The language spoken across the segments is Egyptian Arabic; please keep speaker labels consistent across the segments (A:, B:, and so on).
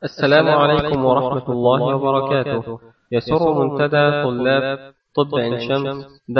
A: السلام عليكم ورحمة الله وبركاته يسر منتدى طلاب طب عين شمس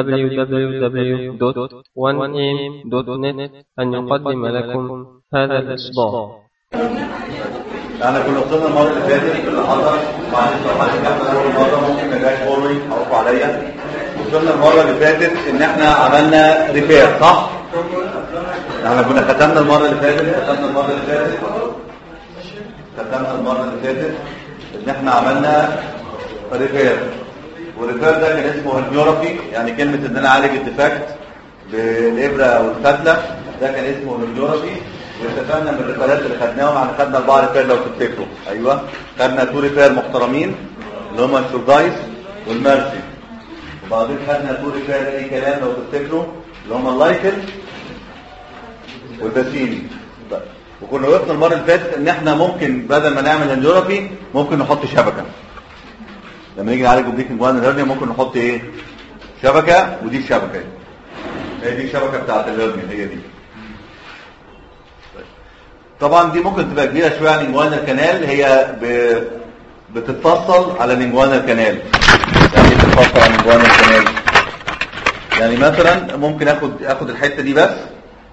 A: www.1am.net أن يقدم لكم هذا الإصدار
B: احنا كنا وصلنا المره اللي فاتت في اللي حصل معلش لو حد كان اول مره ممكن ما يبقاش فولوينج عفوا عليا وصلنا المره اللي فاتت ان احنا عملنا ريبير صح؟ احنا كنا ختمنا المره اللي فاتت ختمنا المره اللي فاتت ختمنا المره اللي فاتت ان احنا عملنا ريبير والريبير ده كان اسمه هرنيورابي يعني كلمه ان انا اعالج الديفكت بالابره او الفتله ده كان اسمه هرنيورابي واستفدنا من الريبيرات اللي خدناهم يعني خدنا اربعه ريبير لو تفتكروا ايوه خدنا تو ريبير محترمين اللي هم السوردايس والميرسي وبعدين خدنا تو ريبير اي كلام لو تفتكروا اللي هم اللايكل والباسيني طيب. وكنا وقفنا المره اللي فاتت ان احنا ممكن بدل ما نعمل انديورابي ممكن نحط شبكه لما نيجي نعالج اوبليك جوان الهرنيا ممكن نحط ايه شبكه ودي الشبكه هي دي الشبكه بتاعت الهرنيا هي دي طبعا دي ممكن تبقى كبيره شويه عن الانجوانا كانال هي ب... بتتفصل على الانجوانا كانال يعني ايه بتتفصل على الانجوانا كانال يعني مثلا ممكن اخد اخد الحته دي بس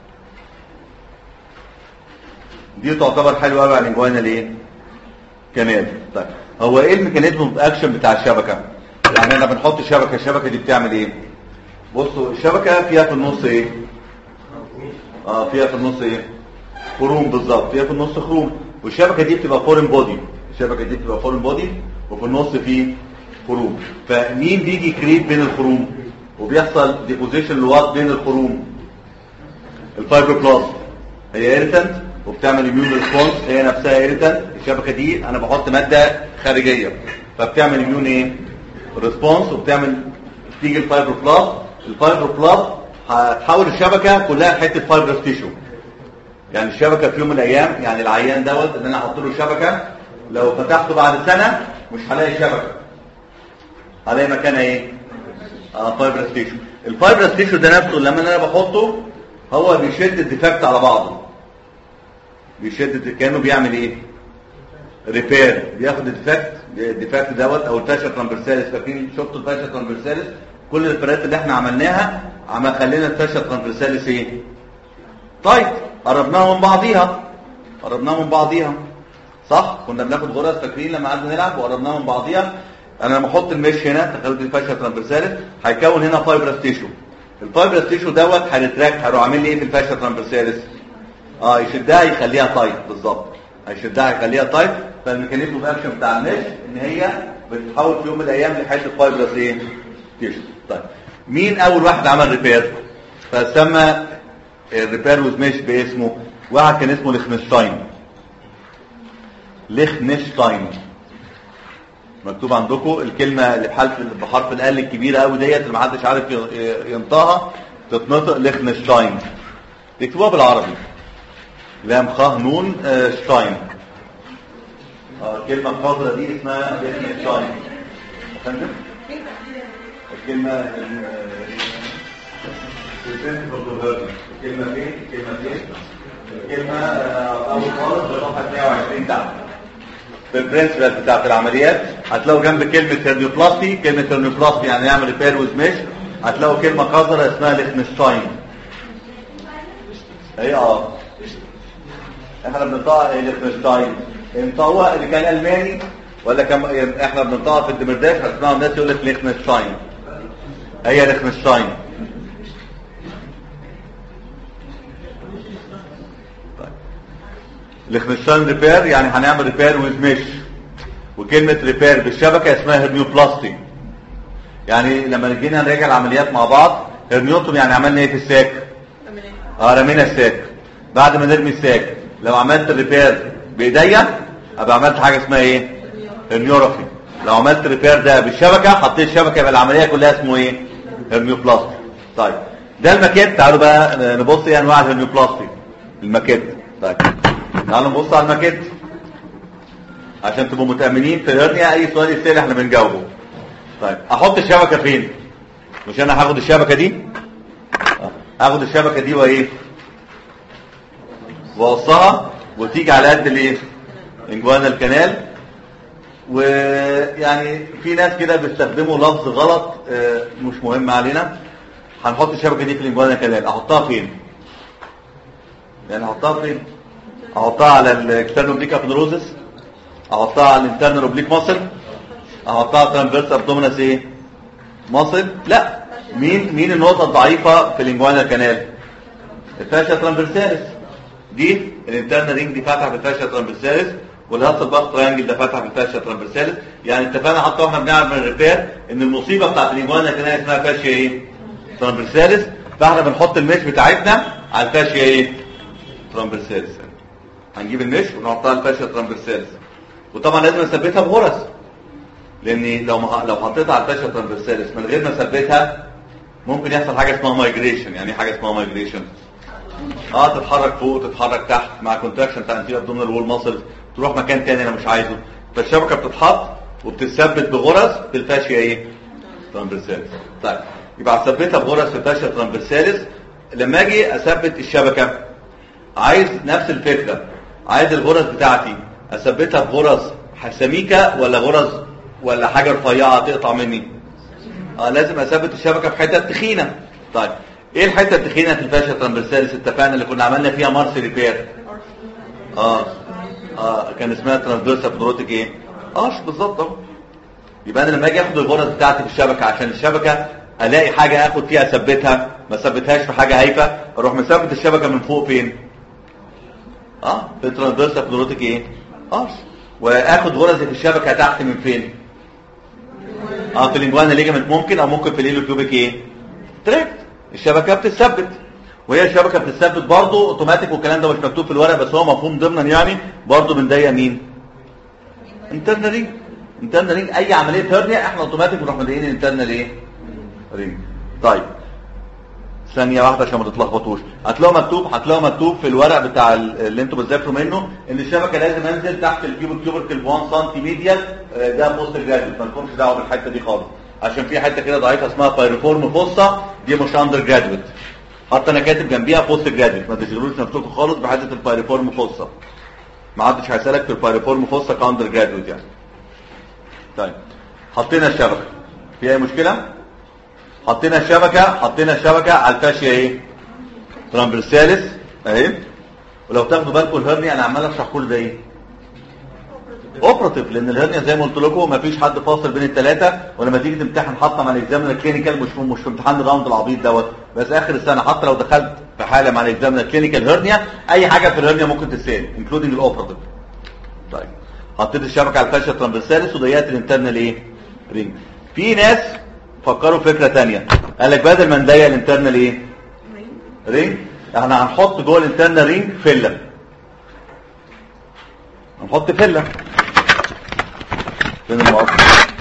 B: دي تعتبر حلوه قوي على الانجوانا ليه كانال طيب هو ايه الميكانيزم اوف اكشن بتاع الشبكه يعني احنا بنحط شبكه الشبكه دي بتعمل ايه بصوا الشبكه فيها في النص ايه اه فيها في النص ايه خروم بالظبط فيها في النص خروم والشبكه دي بتبقى فورين بودي الشبكه دي بتبقى فورين بودي وفي النص فيه خروم فمين بيجي كريت بين الخروم وبيحصل ديبوزيشن لوات بين الخروم الفايبروبلاست هي ايريتنت وبتعمل اميون ريسبونس هي نفسها ايريتنت الشبكه دي انا بحط ماده خارجيه فبتعمل اميون ايه ريسبونس وبتعمل تيجي الفايبروبلاست الفايبروبلاست هتحول الشبكه كلها لحته فايبرس تيشو يعني الشبكه في يوم من الايام يعني العيان دوت ان انا احط له شبكه لو فتحته بعد سنه مش هلاقي شبكه هلاقي مكانها ايه اه فايبرس تيشو الفايبرس تيشو ده نفسه لما انا بحطه هو بيشد الديفكت على بعضه بيشد كانه بيعمل ايه ريبير بياخد الديفكت الديفكت دوت او الفاشا ترامبرساليس فاكرين شفتوا الفاشا ترامبرساليس كل الريبيرات اللي احنا عملناها عم خلينا الفاشا ترامبرساليس ايه طيب قربناها من بعضيها قربناها من بعضيها صح كنا بناخد غرز فاكرين لما قعدنا نلعب وقربناها من بعضيها انا لما احط المش هنا تخيلوا دي فاشا ترامبرساليس هيكون هنا فايبرس تيشو الفايبرس تيشو دوت هيتراك هيروح عامل لي ايه في الفاشا ترامبرساليس اه يشدها يخليها تايت بالظبط هيشدها يخليها تايت فالميكانيزم اوف اكشن بتاع المش ان هي بتتحول في يوم من الايام لحته فايبرس ايه تيشو طيب مين اول واحد عمل ريبير فسمى الريبير ويز مش باسمه واحد كان اسمه ليخنشتاين ليخنشتاين مكتوب عندكم الكلمه اللي بحرف بحرف ال الكبيره قوي ديت اللي محدش عارف ينطقها تتنطق ليخنشتاين تكتبوها بالعربي لام خ نون آه شتاين آه الكلمه الخضراء دي اسمها ليخنشتاين فهمت الكلمه الكلمة فين؟ الكلمة فين؟ الكلمة أول خالص بالصفحة 120 تحت. في البرنسبل بتاعت العمليات هتلاقوا جنب كلمة هرنيوبلاستي كلمة هرنيوبلاستي يعني نعمل ريبير ويز مش هتلاقوا كلمة قذرة اسمها ليخنشتاين. هي اه احنا بننطقها ايه ليخنشتاين؟ انطقوها اللي كان ألماني ولا كان احنا بننطقها في الدمرداش هتسمعوا الناس يقول لك ليخنشتاين. هي ليخنشتاين. ليخنشتاين ريبير يعني هنعمل ريبير ويز مش وكلمة ريبير بالشبكة اسمها هرنيوبلاستي يعني لما جينا نراجع العمليات مع بعض هرنيوتوم يعني عملنا ايه في الساك اه رمينا الساك بعد ما نرمي الساك لو عملت الريبير بايديا ابقى عملت حاجة اسمها ايه هرنيورافي لو عملت ريبير ده بالشبكة حطيت الشبكة يبقى العملية كلها اسمه ايه هرنيوبلاستي طيب ده الماكيت تعالوا بقى نبص ايه انواع الهرنيوبلاستي الماكيت طيب تعالوا نبص على الماكيت عشان تبقوا متأمنين في الهرنيا اي سؤال يسأل احنا بنجاوبه طيب احط الشبكة فين مش انا هاخد الشبكة دي هاخد الشبكة دي وايه واقصها وتيجي على قد الايه انجوانال كانال ويعني في ناس كده بيستخدموا لفظ غلط آه، مش مهم علينا هنحط الشبكه دي في الانجوانال كانال احطها فين يعني احطها فين احطها على الاكسترنال اوبليك ابنروزس احطها على الانترنال اوبليك ماسل احطها على ترانفيرس ابدومينس ايه ماسل لا مين مين النقطه الضعيفه في الانجوانال كانال الفاشيا ترانفيرساليس دي الانترنال رينج دي فاتحه في الفاشيا ترانفيرساليس والهاسل باك تريانجل ده فاتحه في الفاشيا ترانفيرساليس يعني اتفقنا حتى واحنا بنعمل الريبير ان المصيبه بتاعت الانجوانال كانال اسمها فاشيا ايه ترانفيرساليس فاحنا بنحط المش بتاعتنا على الفاشيا ايه ترانفيرساليس هنجيب المش ونحطها على الفاشيا ترانفيرساليس وطبعا لازم اثبتها بغرز لان لو ما لو حطيتها على الفاشيا ترانفيرساليس من غير ما اثبتها ممكن يحصل حاجه اسمها مايجريشن يعني ايه حاجه اسمها مايجريشن اه تتحرك فوق تتحرك تحت مع كونتراكشن بتاع انتيريور ابدومينال وول ماسل تروح مكان تاني انا مش عايزه فالشبكه بتتحط وبتثبت بغرز في الفاشيا ايه ترانفيرساليس طيب يبقى هثبتها بغرز في الفاشيا ترانفيرساليس لما اجي اثبت الشبكه عايز نفس الفكره عايز الغرز بتاعتي اثبتها بغرز سميكه ولا غرز ولا حاجه رفيعه تقطع مني اه لازم اثبت الشبكه في حته تخينه طيب ايه الحته التخينه في الفاشيا ترانفيرساليس اتفقنا اللي كنا عملنا فيها مارس ريبير اه اه كان اسمها ترانسفيرس ابنوروتيك ايه اه بالظبط اهو يبقى انا لما اجي اخد الغرز بتاعتي في الشبكه عشان الشبكه الاقي حاجه اخد فيها اثبتها ما اثبتهاش في حاجه هايفه اروح مثبت الشبكه من فوق فين اه في ترانسفيرس ابنوروتيك ايه اه واخد غرزي في الشبكه تحت من فين اه في الانجوانا ليجامنت ممكن او ممكن في الهيلوكيوبيك ايه تراكت الشبكه بتثبت وهي الشبكه بتثبت برضه اوتوماتيك والكلام ده مش مكتوب في الورق بس هو مفهوم ضمنا يعني برضه بنضيق مين انترنال رينج انترنال رينج اي عمليه هرنيا احنا اوتوماتيك بنروح مضايقين الانترنال ايه رينج طيب ثانية واحدة عشان ما تتلخبطوش هتلاقوا مكتوب هتلاقوا مكتوب في الورق بتاع ال- اللي انتوا بتذاكروا منه ان الشبكة لازم انزل تحت الكيوبل كيوبركل ب 1 سم ميديال آه، ده بوست جراديوت ما لكمش دعوة بالحتة دي خالص عشان في حتة كده ضعيفة اسمها بايرفورم فوسا دي مش اندر جراديوت حتى انا كاتب جنبيها بوست جراديوت ما تشغلوش نفسكم خالص بحته البايرفورم فوسا ما حدش هيسالك في البايرفورم فوسا كاندر جراديوت يعني طيب حطينا الشبكة في اي مشكلة؟ حطينا الشبكة حطينا الشبكة على الفاشية ايه ترامبرسالس اهي ولو تاخدوا بالكم الهرنيا انا عمال اشرح كل ده ايه اوبراتيف لان الهرنيا زي ما قلت لكم مفيش حد فاصل بين الثلاثه ولما تيجي تمتحن حتى مع الاكزامنر كلينيكال مش مش في امتحان الراوند العبيط دوت بس اخر السنه حتى لو دخلت في حاله مع الاكزامنر كلينيكال هرنيا اي حاجه في الهرنيا ممكن تتسال انكلودنج الاوبراتيف طيب حطيت الشبكه على الفاشيا ترامبرسالس وضيقت الانترنال ايه رينج في ناس فكروا فكره تانية قال لك بدل ما نضيق الانترنال ايه رينج احنا هنحط جوه الانترنال رينج فيلا هنحط فيلا فين المقص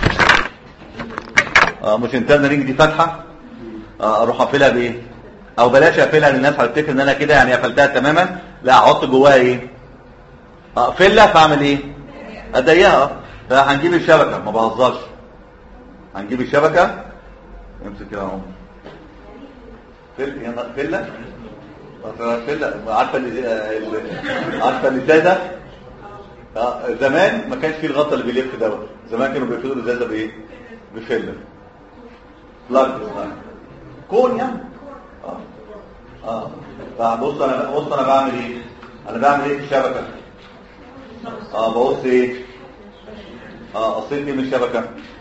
B: اه مش انترنال رينج دي فاتحه آه اروح اقفلها بايه او بلاش اقفلها للناس هتفتكر ان انا كده يعني قفلتها تماما لا احط جواها ايه اه فيلا فاعمل ايه اضيقها فهنجيب الشبكه ما بهزرش هنجيب الشبكه امسك كده اهو فيلا يلا فيلا أصل فيلا عارفه اللي اللي- عارفه الازازه آه، زمان ما كانش فيه الغطا اللي بيلف دوت زمان كانوا بيقفلوا الازازه بايه بفيلا بلاج كون يعني اه اه فبص انا بص انا بعمل ايه انا بعمل ايه في الشبكه اه ببص ايه اه قصيت ايه من الشبكه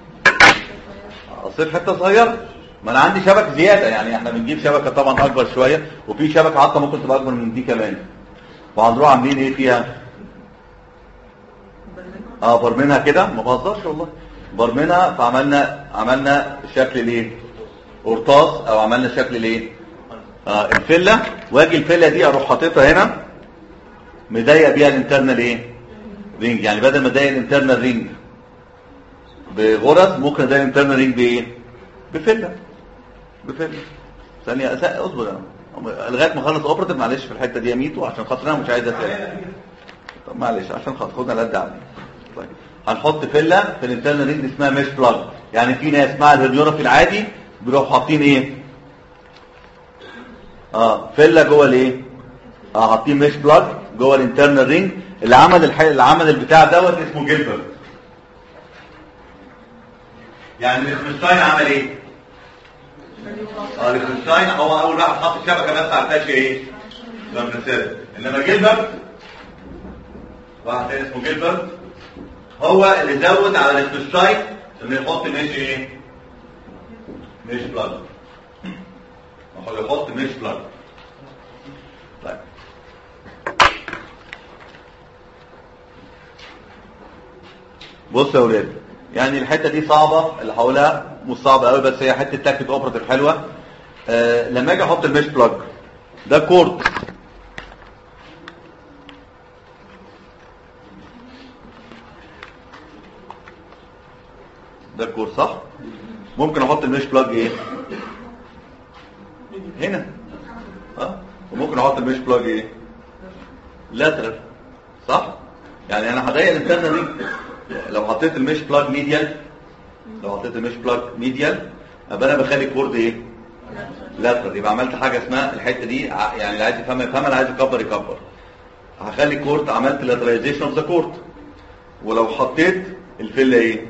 B: قصيت حته صغيره ما انا عندي شبكه زياده يعني احنا بنجيب شبكه طبعا اكبر شويه وفي شبكه حتى ممكن تبقى اكبر من دي كمان وهنروح عاملين ايه فيها اه برمنها كده ما بهزرش والله برمنها فعملنا عملنا شكل الايه قرطاس او عملنا شكل الايه اه الفله واجي الفله دي اروح حاططها هنا مضيق بيها الانترنال ايه رينج يعني بدل ما اضيق الانترنال رينج بغرز ممكن اضيق الانترنال رينج بايه بفله بفله ثانيه أس- اصبر يا- لغايه ما اخلص اوبراتيف معلش في الحته دي يا ميتو عشان خاطر انا مش عايز اسال طب معلش عشان خاطر خدنا القد عليه طيب هنحط فيلا في الانترنال رينج اسمها مش بلاج يعني في ناس مع الهرنيورا في العادي بيروحوا حاطين ايه اه فيلا جوه الايه اه حاطين مش بلاج جوه الانترنال رينج اللي عمل الح... اللي عمل البتاع دوت اسمه جيلبرت يعني ليخنشتاين عمل ايه اه ليخنشتاين هو اول واحد حط الشبكه بس على الفاشيه ايه لامبرسيل انما جيلبرت واحد تاني اسمه جيلبرت هو اللي زود على ليخنشتاين انه يحط مش ايه مش بلاج هو يحط مش بلاج طيب بص يا ولاد يعني الحته دي صعبه اللي هقولها مش صعبه قوي بس هي حته تاكد اوبراتيف حلوه آه لما اجي احط المش بلاج ده كورد ده الكورد صح ممكن احط المش بلاج ايه هنا اه وممكن احط المش بلاج ايه لاترال صح يعني انا هضيق الانترنال دي لو حطيت المش بلاج ميديال لو حطيت المش بلاج ميديال ابقى انا بخلي كورد ايه لاترال يبقى عملت حاجه اسمها الحته دي ع- يعني اللي عايز يفهمها يفهمها اللي عايز يكبر يكبر هخلي كورد عملت لاتراليزيشن اوف ذا كورد ولو حطيت الفيلا ايه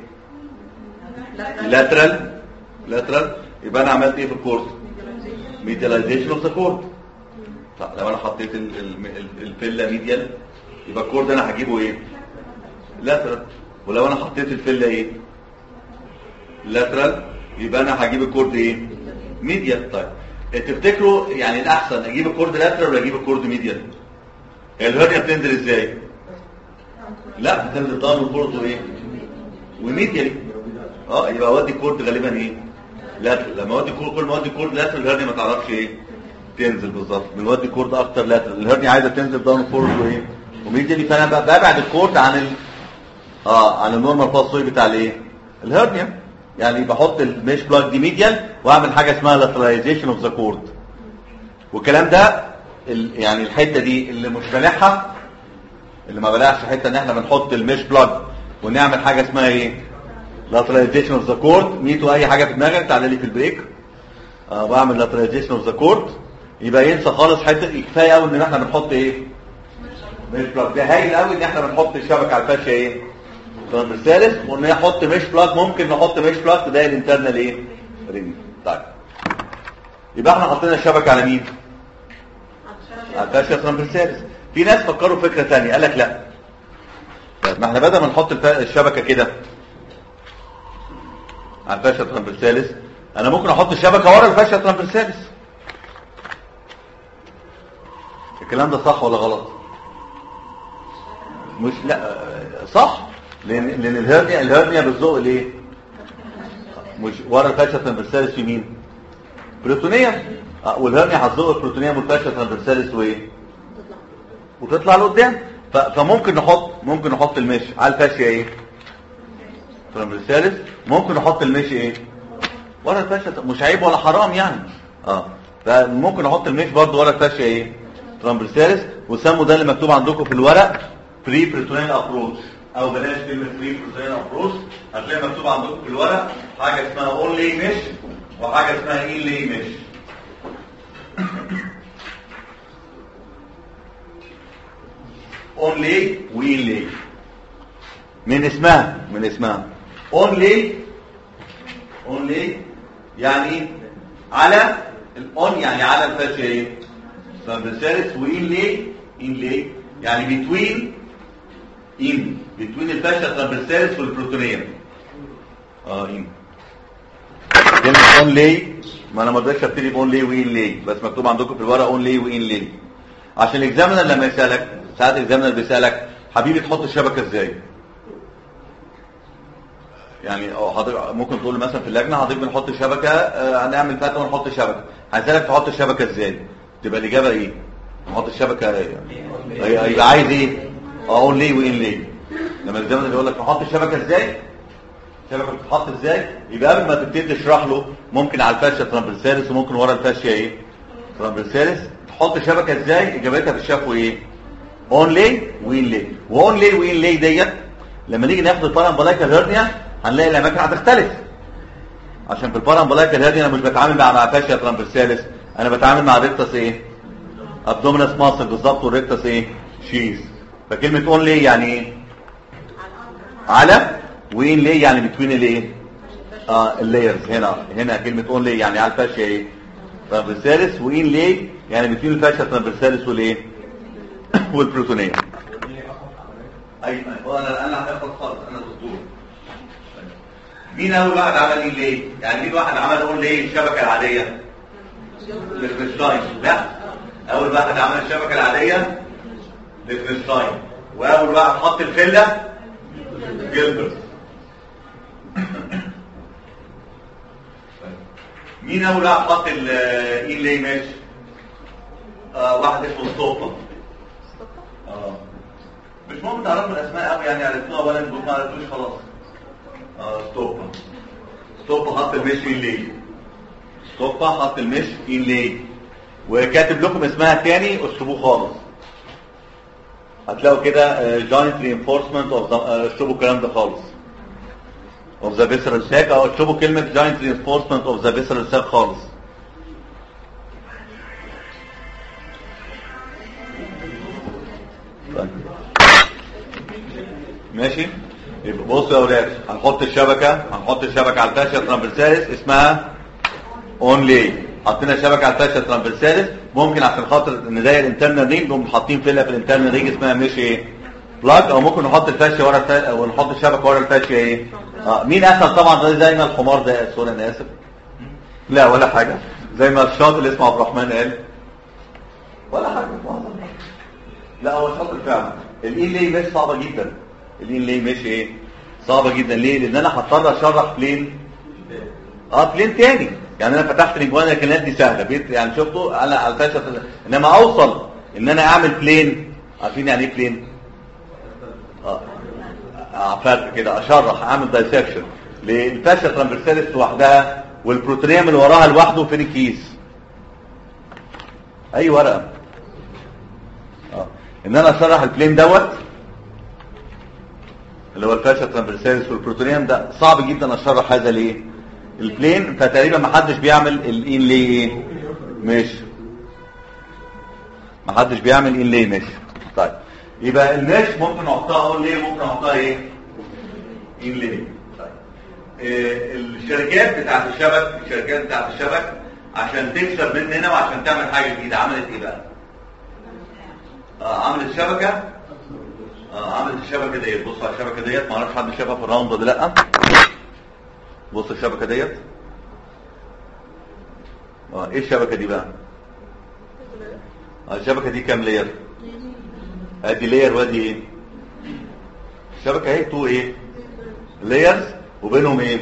B: لاترال لاترال يبقى انا عملت ايه في الكورد ميدياليزيشن اوف ذا كورد طب لو انا حطيت ال- ال- ال- الفيلا ميديال يبقى الكورد انا هجيبه ايه لاترال ولو انا حطيت الفيلا ايه لاترال يبقى انا هجيب الكورد ايه ميديال طيب تفتكروا يعني الاحسن اجيب الكورد لاترال ولا اجيب الكورد ميديال هي الهرنيا بتنزل ازاي لا بتنزل ضامن الكورد وايه وميديالي اه يبقى اودي الكورد غالبا ايه لاترال لما اودي الكورد كل ما اودي الكورد لاترال الهرنيا ما تعرفش ايه تنزل بالظبط بنودي الكورد اكتر لاترال الهرنيا عايزه تنزل ضامن الكورد وايه وميديالي فانا ب- ببعد الكورد عن ال... اه عن النورمال باس بتاع الايه الهرنيا يعني بحط الميش بلاج دي ميديال واعمل حاجه اسمها لاتراليزيشن اوف ذا كورد والكلام ده ال... يعني الحته دي اللي مش بلعها اللي ما بلعش حته ان احنا بنحط الميش بلاج ونعمل حاجه اسمها ايه لاتراليزيشن اوف ذا كورد ميتو اي حاجه في دماغك تعالى لي في البريك آه بعمل لاتراليزيشن اوف ذا كورد يبقى ينسى خالص حته كفايه قوي ان احنا بنحط ايه مش بلاج ده هايل قوي ان احنا بنحط الشبكه على الفاشيه ايه ترانسفيرس وان نحط مش بلاج ممكن نحط مش بلاج ده الانترنال ايه رينج طيب يبقى احنا حطينا الشبكه على مين على الفاشيه ترانسفيرس في ناس فكروا فكره ثانيه قال لك لا طيب ما احنا بدل ما نحط الف- الشبكه كده على الفاشيه ترانسفيرس انا ممكن احط الشبكه ورا الفاشيه ترانسفيرس الكلام ده صح ولا غلط مش لا آه، صح لان لان الهرنيا الهرنيا بتزق ليه مش ورا الفاشيه ترانسفيرس في مين بروتونيا آه، والهرنيا هتزق البروتونيا والفاشيه ترانسفيرس وايه وتطلع لقدام ف- فممكن نحط ممكن نحط المش على الفاشيه ايه ترانسفيرس ممكن نحط المش ايه ورا الفاشيه مش عيب ولا حرام يعني اه فممكن نحط المش برضه ورا الفاشيه ايه ترامبرسالس وسموا ده اللي مكتوب عندكم في الورق بري بريتونيال ابروش او بلاش كلمه بري بريتونيال ابروش هتلاقي مكتوب عندكم في الورق حاجه اسمها اونلي مش وحاجه اسمها ايلي مش اونلي ويلي من اسمها من اسمها اونلي اونلي يعني على الاون يعني على الفاشيه ايه فبالثالث وإنلي إنلي يعني بتوين إن بتوين الفاشة ترانسفيرس والبروتونية اه إن كلمة اون لي ما انا ما رضيتش ابتدي باون لي وين لي بس مكتوب عندكم في الورقه اون لي وين لي عشان الاكزامنر لما يسالك ساعات الاكزامنر بيسالك حبيبي تحط الشبكه ازاي يعني اه حضرتك ممكن تقول مثلا في اللجنه حضرتك بنحط شبكه آه، هنعمل فتره ونحط شبكه هيسالك تحط الشبكه ازاي تبقى الاجابه ايه نحط الشبكه هي- هيبقى عايز ايه اقول ليه وين ليه لما الزمن يقول لك نحط الشبكه ازاي الشبكه بتتحط ازاي يبقى قبل ما تبتدي تشرح له ممكن على الفاشيه ترامبلسالس وممكن ورا الفاشيه ايه ترامبلسالس تحط شبكه ازاي اجابتها في الشفوي ايه اون لي وين لي واون لي وين لي ديت لما نيجي ناخد البارامبلايكال هيرنيا هنلاقي الاماكن هتختلف عشان في البارامبلايكال هيرنيا انا مش بتعامل مع مع فاشيا ترامبلسالس انا بتعامل مع ريكتس ايه ابدومينس ماسل بالظبط والريكتس ايه شيز فكلمة اونلي يعني ايه على وين ليه يعني بتوين الايه اه اللايرز هنا هنا كلمة اونلي يعني على الفاشية ايه ترانفرساليس وين ليه يعني بتوين الفاشية ترانفرساليس والايه والبروتونية ايوه انا انا هاخد خالص انا دكتور مين اول واحد عمل ايه ليه يعني مين واحد عمل اقول ليه الشبكه العاديه لفريشتاين لا اول واحد عمل الشبكه العاديه لفريشتاين واول واحد حط الفله جيلبرت مين اول واحد حط الايه ليه ماشي آه واحد اسمه ستوبا اه مش مهم تعرفوا الاسماء قوي يعني عرفتوها ولا انتوا ما عرفتوش خلاص اه ستوبا ستوبا حط المش ان ليه ستوبا حط المش ان ليه وكاتب لكم اسمها تاني اشربوه خالص هتلاقوا كده جوينت رينفورسمنت اوف اشربوا الكلام ده خالص اوف ذا فيسرال ساك او اشربوا كلمه جوينت رينفورسمنت اوف ذا فيسرال ساك خالص طيب. ماشي يبقى بصوا يا اولاد هنحط الشبكه هنحط الشبكه على الفاشيا ترامبرساليس اسمها اونلي حطينا شبكه على الفاشيا ترامبرساليس ممكن عشان خاطر نضايق الانترنال رينج نقوم حاطين فيلا في الانترنال رينج اسمها مش ايه بلاج او ممكن نحط الفاشيا ورا الفاشيا او نحط الشبكه ورا الفاشيا ايه اه مين اسهل طبعا ده زي ما الحمار ده سوري انا اسف لا ولا حاجه زي ما الشاطر اللي اسمه عبد الرحمن قال ولا حاجه لا هو شاطر فعلا الاي لي مش صعبه جدا الاي لي مش ايه صعبه جدا ليه لان انا هضطر اشرح بلين اه بلين تاني يعني انا فتحت الانجوانا كانت دي سهله بيت يعني شفتوا انا على الفاشة انما اوصل ان انا اعمل بلين عارفين يعني ايه بلين اه آه، فرق كده اشرح اعمل دايسكشن للفاشة ترامبرساليس لوحدها والبروتينيوم اللي وراها لوحده فين الكيس اي ورقه اه ان انا اشرح البلين دوت اللي هو الفاشا ترامبرساليس والبروتونيوم ده صعب جدا اشرح هذا ليه البلين فتقريبا ما حدش بيعمل الان ليه ايه مش ما حدش بيعمل ان ليه مش طيب يبقى المش ممكن نحطها اقول ليه ممكن نحطها ايه ان ليه طيب إيه الشركات بتاعت الشبك الشركات بتاعت الشبك عشان تكسب مننا وعشان تعمل حاجه جديده عملت ايه بقى آه عملت شبكه آه عملت الشبكه ديت بص على الشبكه ديت ما اعرفش حد شافها في الراوند ولا لا بص الشبكه ديت اه ايه الشبكه دي بقى آه الشبكه دي كام لير ادي لير وادي ايه الشبكه اهي تو ايه لايرز وبينهم ايه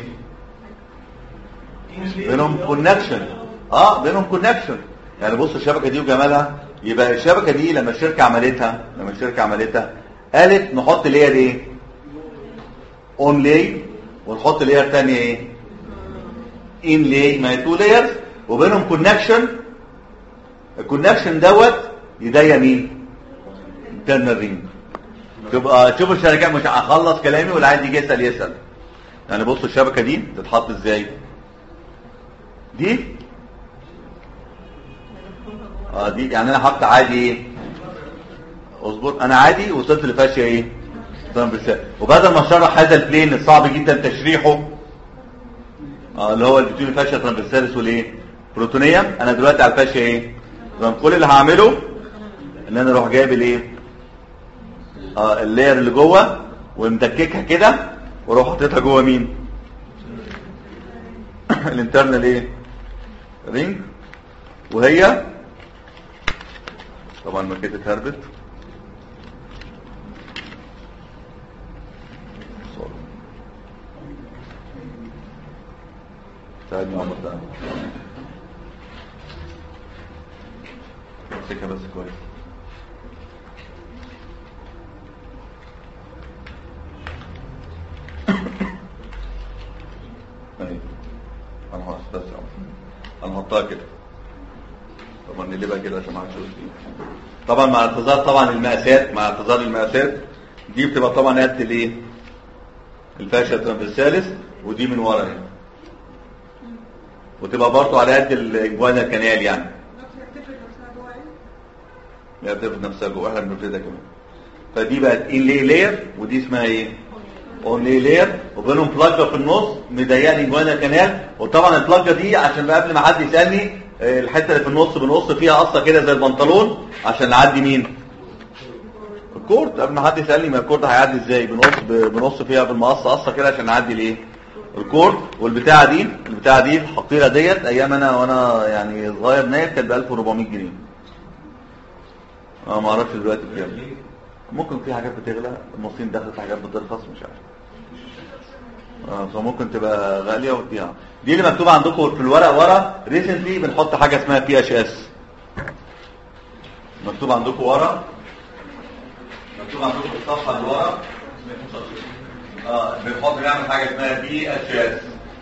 B: بينهم كونكشن اه بينهم كونكشن يعني بص الشبكه دي وجمالها يبقى الشبكه دي لما الشركه عملتها لما الشركه عملتها قالت نحط لير ايه اون لاي ونحط لير ثانيه ايه ان لاي ما هي تو لايرز وبينهم كونكشن الكونكشن دوت يضيق مين انترنال رينج تبقى شوف الشركات مش هخلص كلامي واللي عايز يجي يسال يسال يعني بصوا الشبكه دي تتحط ازاي دي اه دي يعني انا حط عادي ايه اصبر انا عادي وصلت لفاشيه ايه ترامبرسال وبدل ما اشرح هذا البلين الصعب جدا تشريحه اه اللي هو البتون الفاشيه ترامبرسالس والايه بروتونيوم انا دلوقتي على الفاشيه ايه تمام كل اللي هعمله ان انا اروح جايب الايه اه اللاير اللي جوه ومدككها كده واروح حاططها جوه مين الانترنال ايه رينج وهي طبعا ما كده اتهربت ساعدني عمر ده امسكها بس كويس اهي انا هحط بس انا هحطها كده طبعا نقلبها كده عشان ما حدش يشوف فيه طبعا مع اعتذار طبعا المقاسات مع اعتذار المقاسات دي بتبقى طبعا قد الايه الفاشيا ترامبرساليس ودي من ورا هنا وتبقى برضه على قد الجوانا كانال يعني هي بتفرد نفسها جوه احنا بنفردها كمان فدي بقت ان لي لاير ودي اسمها ايه اون لي لاير وبينهم بلاجه في النص مضيقه لي جوانا كانال وطبعا البلاجه دي عشان بقى قبل ما حد يسالني آه، الحته اللي في النص بنقص فيها قصه كده زي البنطلون عشان نعدي مين الكورد قبل ما حد يسالني ما الكورد هيعدي ازاي بنقص بنقص فيها بالمقص قصه كده عشان نعدي الايه الكورد والبتاعه دي البتاعه دي الحقيره ديت ايام انا وانا يعني صغير نايم كانت ب 1400 جنيه اه ما اعرفش دلوقتي بكام ممكن في حاجات بتغلى المصريين دخلت في حاجات بترخص مش عارف اه فممكن تبقى غاليه وتبيع دي اللي مكتوب عندكم في الورق ورا ريسنتلي بنحط حاجه اسمها بي اتش اس مكتوب عندكم ورا مكتوب عندكم في الصفحه اللي ورا اه بنحط نعمل حاجه اسمها بي اتش اس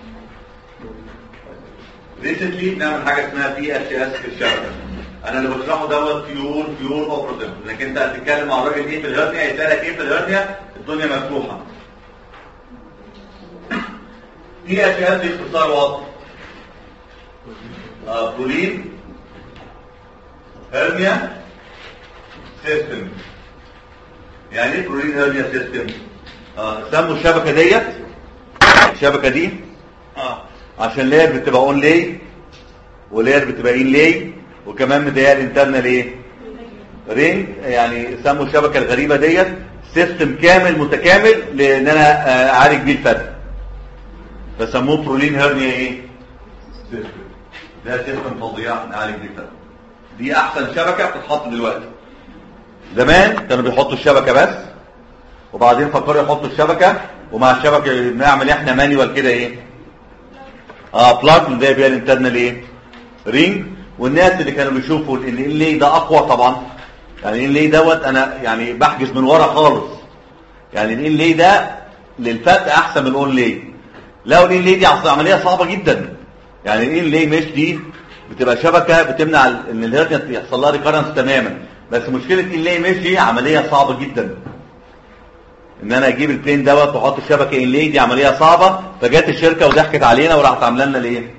B: ريسنتلي نعمل حاجه اسمها بي اتش اس في الشبكه انا اللي بشرحه دوت بيور بيور اوبراتيف لكن انت هتتكلم مع الراجل ايه في الهرنيا يسالك ايه في الهرنيا الدنيا مفتوحه بي اتش اس دي اختصار واضح آه، بولين هرنيا سيستم يعني ايه بولين هرنيا سيستم اه سموا الشبكه ديت الشبكه دي اه عشان لير بتبقى اون لاي ولير بتبقى ان لاي وكمان مضايقه الانترنال ايه رينج يعني سموا الشبكه الغريبه ديت سيستم كامل متكامل لان انا آه، اعالج بيه الفتح فسموه برولين هرنيا ايه سيستم ده سيستم فظيع نعالج بيه الفتح دي احسن شبكه بتتحط دلوقتي زمان كانوا بيحطوا الشبكه بس وبعدين فكروا يحطوا الشبكه ومع الشبكه بنعمل احنا مانيوال كده ايه اه بلاج زي بيها الانترنال ايه رينج والناس اللي كانوا بيشوفوا ان اللي ده اقوى طبعا يعني اللي دوت انا يعني بحجز من ورا خالص يعني الان لي ده للفتح احسن من الاون لي لو الان لي دي عمليه صعبه جدا يعني الان لي مش دي بتبقى شبكه بتمنع ال- ان الهرنيا يحصل لها ريكارنس تماما بس مشكله ان لي مش دي عمليه صعبه جدا ان انا اجيب البلين دوت واحط الشبكه ان لي دي عمليه صعبه فجت الشركه وضحكت علينا وراحت عامله لنا الايه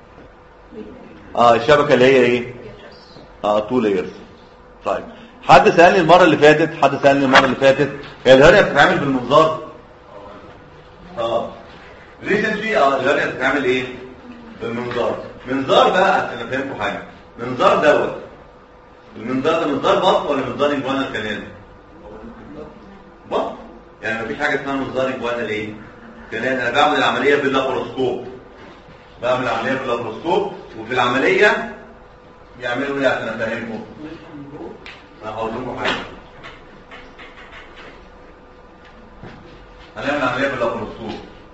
B: اه الشبكه اللي هي ايه اه تو لايرز طيب حد سالني المره اللي فاتت حد سالني المره اللي فاتت هي الهرنيا بتتعمل بالمنظار اه ريسنتلي اه الهرنيا بتتعمل ايه بالمنظار منظار بقى عشان افهمكم حاجه منظار دوت المنظار ده منظار بط ولا منظار انجوانا كانال بط يعني مفيش حاجه اسمها منظار انجوانا ليه كانال انا بعمل العمليه باللابروسكوب بعمل العمليه باللابروسكوب وفي العمليه يعملوا ايه عشان افهمكم انا هقول لكم حاجه هنعمل عمليه باللابروسكوب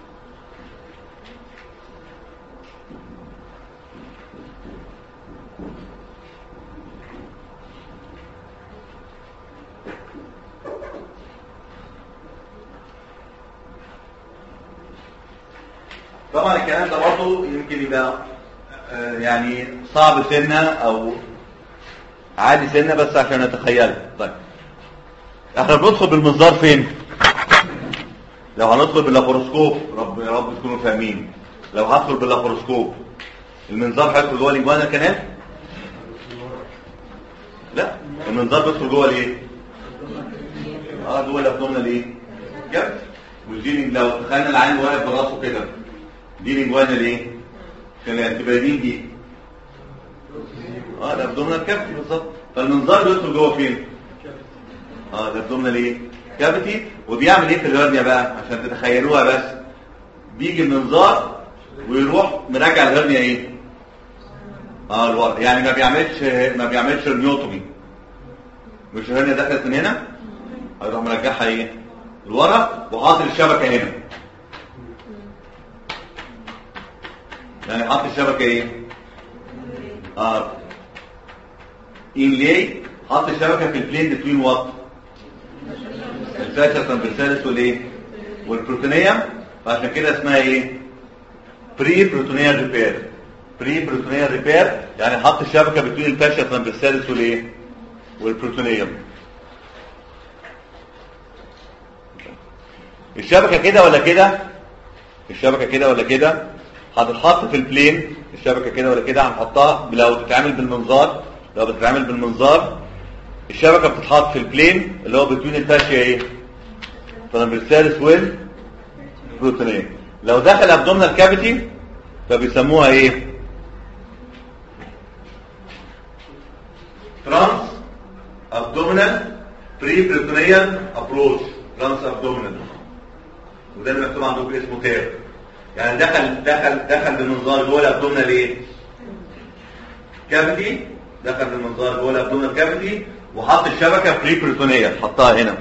B: طبعا الكلام ده برضه يمكن يبقى آه، يعني صعب سنة او عادي سنة بس عشان نتخيله طيب احنا بندخل بالمنظار فين لو هندخل باللابروسكوب رب يا رب تكونوا فاهمين لو هدخل باللابروسكوب المنظار هيدخل جوه الانجوانا كانال لا المنظار بيدخل جوه الايه اه جوه الابدومينال ايه جبت والدي لو تخيلنا العين واقف براسه كده دي الانجوانا ايه كانال تبقى دي دي اه الابدومينال كافيتي بالظبط فالمنظار بيدخل جوه فين اه الابدومينال ايه كافيتي وبيعمل ايه في الهرنيا بقى عشان تتخيلوها بس بيجي المنظار ويروح مراجع الهرنيا ايه اه لورا يعني ما بيعملش ما بيعملش رنيوتومي مش الهرنيا دخلت من هنا هيروح مرجعها ايه لورا وحاطط الشبكه هنا يعني حاطط الشبكه ايه اه ان ليه حط الشبكه في البلين بتوين وات الفاشل ترانفيرساليس والايه والبروتونيوم فعشان كده اسمها ايه بري بروتونيال ريبير بري بروتونيال ريبير يعني حط الشبكه بين الفاشل ترانفيرساليس والايه والبروتونيوم الشبكه كده ولا كده الشبكه كده ولا كده هتتحط في البلين الشبكه كده ولا كده هنحطها لو بتتعمل بالمنظار لو بتتعمل بالمنظار الشبكه بتتحط في البلين اللي هو بتوين الفاشيه ايه ترامبرسالس ويل بروتينيه لو دخل ابدومينال كافيتي فبيسموها ايه ترانس ابدومينال بري بريتونيال ابروش ترانس ابدومينال وده اللي مكتوب عندكم اسمه تير يعني دخل دخل دخل بالمنظار جوه الابدومينال ايه كافيتي دخل بالمنظار جوه الابدومينال كافيتي وحط الشبكه بري بريتونيال حطها هنا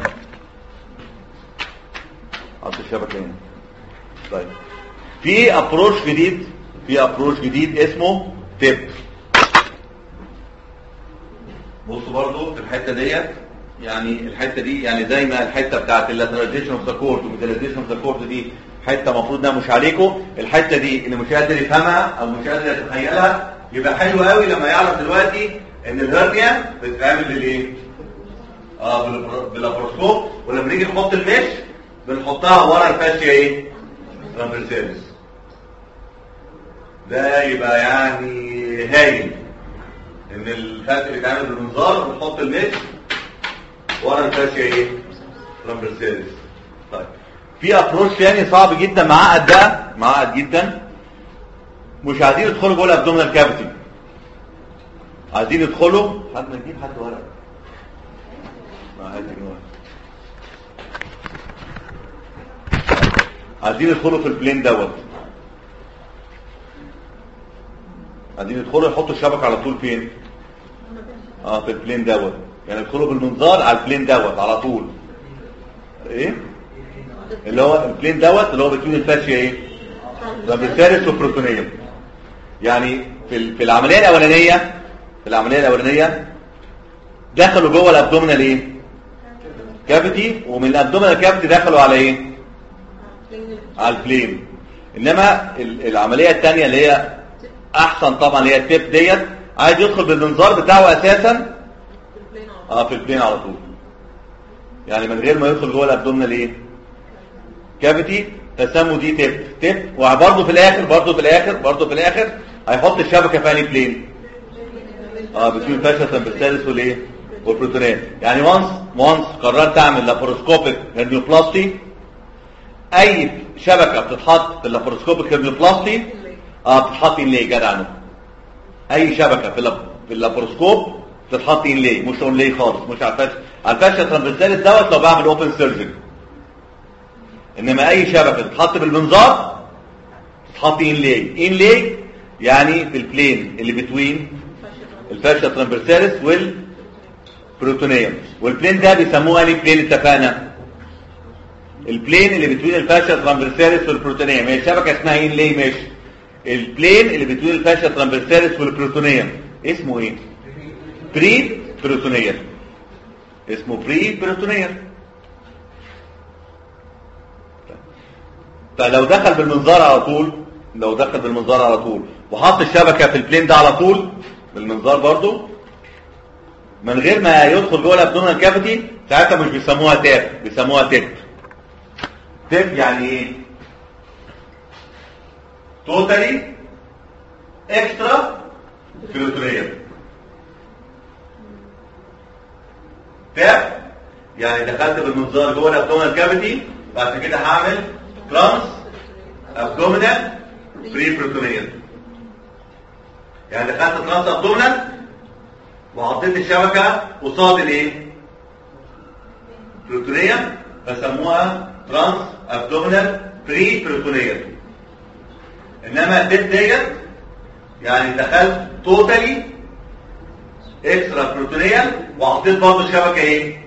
B: حط الشبكه هنا طيب في ابروش جديد في ابروش جديد اسمه تيب بصوا برضو في الحته ديت يعني الحته دي يعني زي ما الحته بتاعت اللاتراليزيشن اوف ذا كورت والميداليزيشن اوف ذا كورت دي حته المفروض انها مش عليكم الحته دي اللي مش قادر يفهمها او مش قادر يتخيلها يبقى حلو قوي لما يعرف دلوقتي ان الهرنيا بتتعمل بالايه؟ اه بال- باللابروسكوب ولما نيجي نحط المش بنحطها ورا الفاشيه ايه؟ ترامبرسالس ده يبقى يعني هايل ان الفتح بيتعمل بالمنظار ونحط المش ورا الفاشيه ايه؟ ترامبرسالس طيب في ابروش تاني صعب جدا معقد ده معقد جدا مش عايزين يدخلوا جوه الابدومينال كافيتي عايزين يدخلوا حد ما يجيب حد ورق ما عايز يجيب ورق. عايزين يدخلوا في البلين دوت عايزين يدخلوا يحطوا الشبكه على طول فين اه في البلين دوت يعني يدخلوا بالمنظار على البلين دوت على طول ايه اللي هو البلين دوت اللي هو بتكون الفاشيه ايه رابيسيرس وبروتونيه يعني في ال- في العمليه الاولانيه في العمليه الاولانيه دخلوا جوه الابدومينال ايه كافيتي ومن الابدومينال كافيتي دخلوا على ايه على البلين انما ال- العمليه الثانيه اللي هي احسن طبعا اللي هي التيب ديت عايز يدخل بالمنظار بتاعه اساسا اه في البلين على طول يعني من غير ما يدخل جوه الابدومينال ايه كافيتي فسموا دي تيب تيب وبرضه في الاخر برضه في الاخر برضه في الاخر هيحط الشبكه في انهي بلين اه بتكون فاشة تمبرسالس والايه والبروتونات يعني وانس وانس قررت تعمل لاباروسكوبيك هيرنيوبلاستي اي شبكه بتتحط في اللاباروسكوبيك هيرنيوبلاستي اه بتتحط ان ليه جدع عنه اي شبكه في اللاب... في اللاباروسكوب بتتحط ان ليه مش اون ليه خالص مش على الفاشة على الفاشة ترامبرسالس دوت لو بعمل اوبن سيرجري انما اي شبكه تتحط بالمنظار تتحط ان ليه ان ليه يعني في البلين اللي بتوين الفاشا ترامبرسالس والبروتونيوم والبلين ده بيسموه انهي بلين اتفقنا البلين اللي بتوين الفاشا ترامبرسالس والبروتونيوم هي شبكه اسمها ان ليه مش البلين اللي بتوين الفاشا ترامبرسالس والبروتونيوم اسمه ايه بري بروتونيوم اسمه بري بروتونيوم فلو دخل بالمنظار على طول لو دخل بالمنظار على طول وحط الشبكه في البلين ده على طول بالمنظار برضو من غير ما يدخل جوه الابدومينال كافيتي ساعتها مش بيسموها تاب بيسموها تيب تيب يعني ايه توتالي اكسترا بروتونيوم تاب يعني دخلت بالمنظار جوه الابدومينال كافيتي بعد كده هعمل ترانس ابدومينال بري بروتونيوم يعني دخلت ترانس ابدومينال وحطيت الشبكه قصاد الايه بروتونيوم فسموها ترانس ابدومينال بري بروتونيوم انما الديت ديت يعني دخلت توتالي اكسترا بروتونيوم وحطيت برضه الشبكه ايه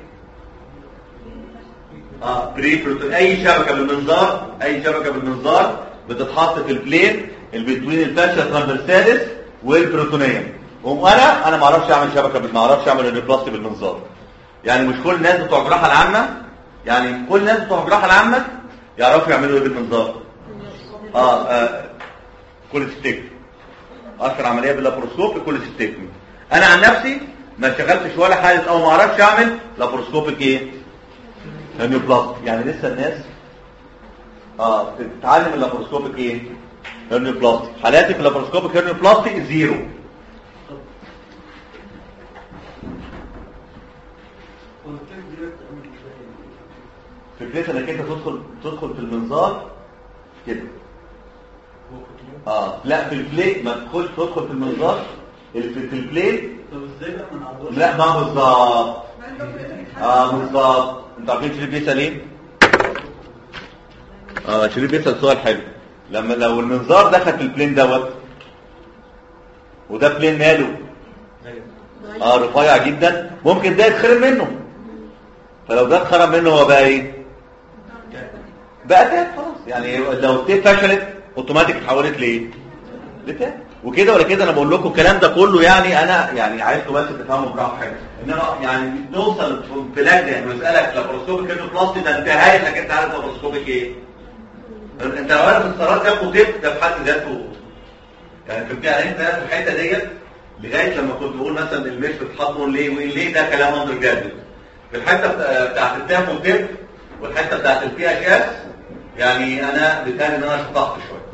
B: اه بري بروتون اي شبكه بالمنظار اي شبكه بالمنظار بتتحط في البلين اللي بين الفاشيا ترامبرسالس والبروتونيوم وانا انا ما اعرفش اعمل شبكه ما اعرفش اعمل الريبلاستي بالمنظار يعني مش كل الناس بتوع الجراحه العامه يعني كل الناس بتوع الجراحه العامه يعرفوا يعملوا ايه بالمنظار اه, آه كوليستيك اشهر عمليه باللابروسكوب الكوليستيكمي انا عن نفسي ما اشتغلتش ولا حاجه او ما اعرفش اعمل لابروسكوبيك ايه هرنيوبلاستي يعني لسه الناس اه تتعلم اللابروسكوبيك ايه هرنيوبلاستي حالاتي في اللابروسكوبيك هرنيوبلاستي زيرو فكرتها انك انت تدخل تدخل في المنظار كده اه لا في البليت ما تدخلش تدخل في المنظار اللي في, في البليت
C: طب ازاي بقى من عضلات
B: لا ما بالظبط اه بالظبط انتوا عارفين شريف بيسال ايه اه شريف بيسال سؤال حلو لما لو المنظار دخل في البلين دوت وده بلين ماله اه رفيع جدا ممكن ده يتخرم منه فلو ده اتخرم منه هو بقى ايه بقى تاب خلاص يعني لو التيب فشلت اوتوماتيك اتحولت لايه لتاب وكده ولا كده انا بقول لكم الكلام ده كله يعني انا يعني عايزكم بس تفهموا براحه حاجه انما يعني نوصل في بلاد يعني مساله لابروسكوبيك كده بلاستي ده انتهاء انك انت عارف لابروسكوبيك ايه انت لو عارف السرات ياخد تيب ده في حد ذاته يعني في بتاع انت في الحته ديت لغايه لما كنت بقول مثلا المش بتحط ليه وليه ده كلام اندر جراديوت في الحته بتا- بتاعت التاف والتيب والحته بتاعت البي اتش اس يعني انا بتهيألي ان انا شطحت شويه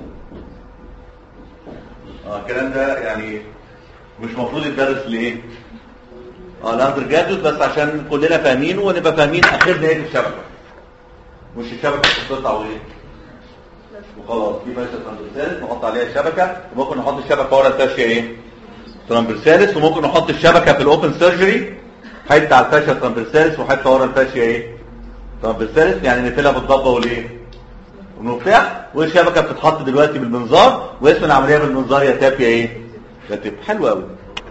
B: اه الكلام ده يعني مش المفروض يتدرس لايه اه الاندر جراديوت بس عشان كلنا فاهمينه ونبقى فاهمين اخرنا ايه في الشبكه مش الشبكه بتقطع وايه وخلاص دي ماشيه ترامبرسالس نحط عليها الشبكه وممكن نحط الشبكه ورا الفاشيه ايه ترامبرسالس وممكن نحط الشبكه في الاوبن سيرجري حته على الفاشيه ترامبرسالس وحته ورا الفاشيه ايه ترامبرسالس يعني نقفلها بالضبه والايه والمفتاح والشبكه بتتحط دلوقتي بالمنظار واسم العمليه بالمنظار يا تاب يا ايه يا تاب حلو قوي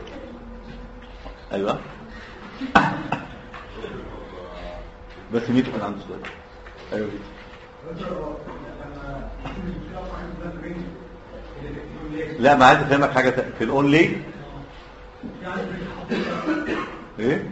B: ايوه بس ميتو كان عنده سؤال ايوه ميتو لا ما عايز افهمك حاجه تا- في الاون ليه ايه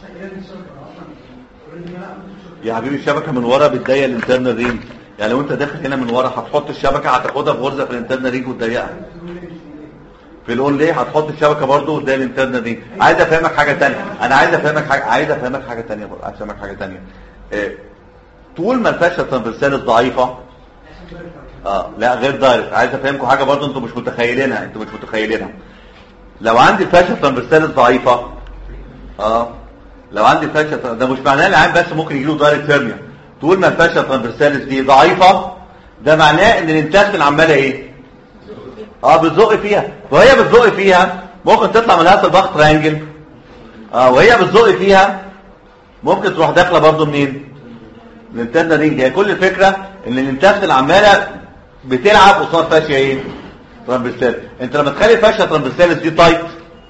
B: يا حبيبي الشبكه من ورا بتضيق الانترنال رينج يعني لو انت داخل هنا من ورا هتحط الشبكه هتاخدها في غرزه في الانترنال رينج وتضيقها في الاون ليه هتحط الشبكه برضه وتضيق الانترنال رينج عايز افهمك حاجه ثانيه انا عايز افهمك حاجه عايز افهمك حاجه ثانيه برضه عايز افهمك حاجه ثانيه إيه. طول ما الفاشيه ترانفيرسالس ضعيفه اه لا غير دايركت عايز افهمكم حاجه برضه انتوا مش متخيلينها انتوا مش متخيلينها لو عندي الفاشيه ترانفيرسالس ضعيفه اه لو عندي فاشيه ده مش معناه العين بس ممكن يجي له دايركت هيرنيا طول ما الفاشيه ترانفيرسالس دي ضعيفه ده معناه ان الانتستين عماله ايه اه بتزق فيها وهي بتزق فيها ممكن تطلع من هذا الضغط ترانجل اه وهي بتزق فيها ممكن تروح داخله برضو منين الانترنال رينج هي كل الفكره ان الانتستين عماله بتلعب قصاد فاشيه ايه ترامبستالس انت لما تخلي الفاشيه ترامبستالس دي تايت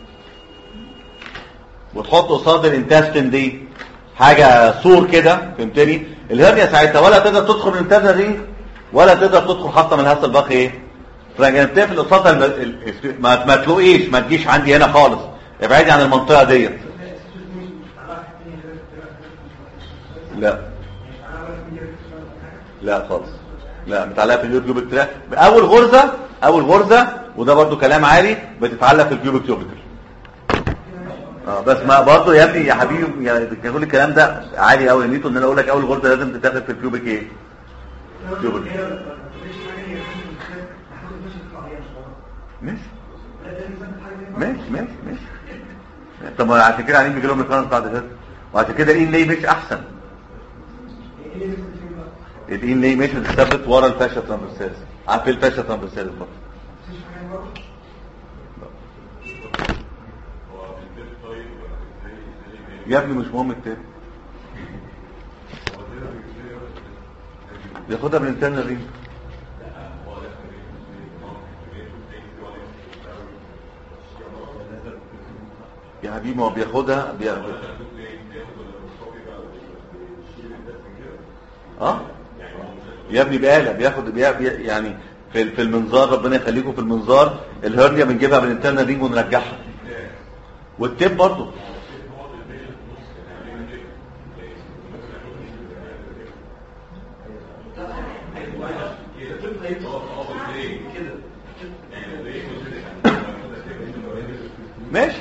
B: وتحط قصاد الانتستين دي حاجه سور كده فهمتني الهرنيا ساعتها ولا تقدر تدخل من الانترنال رينج ولا تقدر تدخل حتى من هذا الباقي ايه فانت بتقفل قصادها الم... ال- ما ما تلوقيش ما تجيش عندي هنا خالص ابعدي عن المنطقه ديت لا لا خالص لا متعلقه في اليوبيك تراك اول غرزه اول غرزه وده برضو كلام عالي بتتعلق في الكيوبيك تيوبيكال اه بس ما برضو يا ابني يا حبيبي يعني كل الكلام ده عالي قوي نيته ان انا اقول لك اول غرزه لازم تتاخد في الكيوبيك ايه تيوبيكال ماشي ماشي ماشي ماشي طب ما عشان كده عايزين بيجي لهم الكرنس بعد كده وعشان كده الان ليه مش احسن الان ليه مش بتثبت ورا الفاشا ترامبرسالس عارف ايه الفاشا ترامبرسالس برضه يا ابني مش مهم التاني ياخدها من الانترنال رينج يا حبيبي ما هو بياخدها بياخد اه يا ابني بقالة بياخد بي... بي... يعني في في المنظار ربنا يخليكم في المنظار الهرنيا بنجيبها من الانترنال رينج ونرجعها والتيب برضه ماشي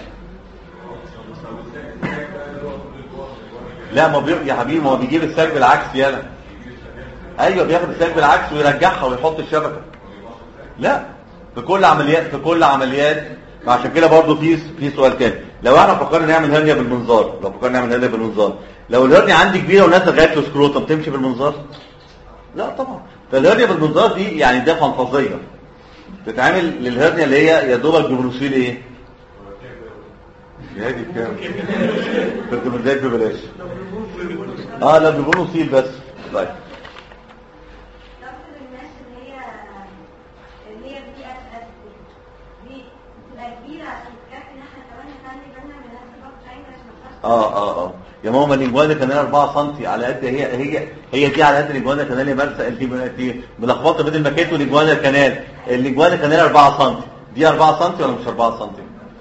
B: لا ما بي... يا حبيبي ما هو بيجيب السلب بالعكس يالا ايوه بياخد السلب بالعكس ويرجعها ويحط الشبكه لا في كل عمليات في كل عمليات عشان كده برضو في في سؤال تاني لو احنا فكرنا نعمل هرنيا بالمنظار لو فكرنا نعمل هرنيا بالمنظار لو الهرنيا عندي كبيره ونازله لغايه السكروتم تمشي بالمنظار لا طبعا فالهرنيا بالمنظار دي يعني ده فانتازيه بتتعمل للهرنيا اللي هي يا دوبك ببروسيل ايه يا دي كام كنت متضايق ببلاش اه لا بيقولوا سيل بس طيب
C: دكتور الناس اللي هي اللي هي دي اس اس دي بتبقى كبيره عشان تكفي ان احنا كمان نخلي بالنا من نفس الوقت عين عشان ما
B: اه اه اه يا ماما الانجوانا كان 4 سم على قد هي هي هي دي على قد الانجوانا كانال يا مرسى انت انت ملخبطه بين الماكيت والانجوانا كانال الانجوانا كانال 4 سم دي 4 سم ولا مش 4 سم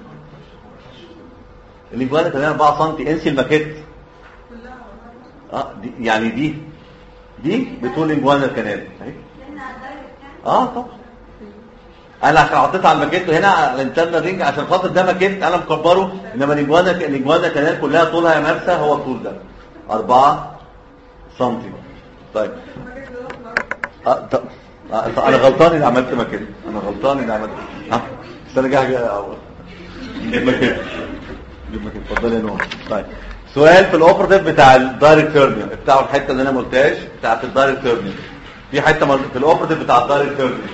B: الانجوانا كانال 4 سم انسي الماكيت اه دي يعني دي دي بتقول انجوانا كانال اهي
C: لان الدايركت كان
B: اه طبعا انا عشان حطيتها على الماكيت هنا على الانترنال رينج عشان خاطر ده ماكيت انا مكبره انما الانجوانا الانجوانا كانال كلها طولها يا مرسى هو الطول ده 4 سم طيب اه طب آه طب انا غلطان اني عملت ماكيت انا غلطان اني عملت اه بس انا جاي جيب ماكيت جيب ماكيت اتفضل يا نور طيب سؤال في الاوبرتيف بتاع الدايركت تيرنيا بتاع الحته اللي انا ما قلتهاش بتاعت الدايركت تيرنيا في حته مر- في الاوبرتيف بتاع الدايركت تيرنيا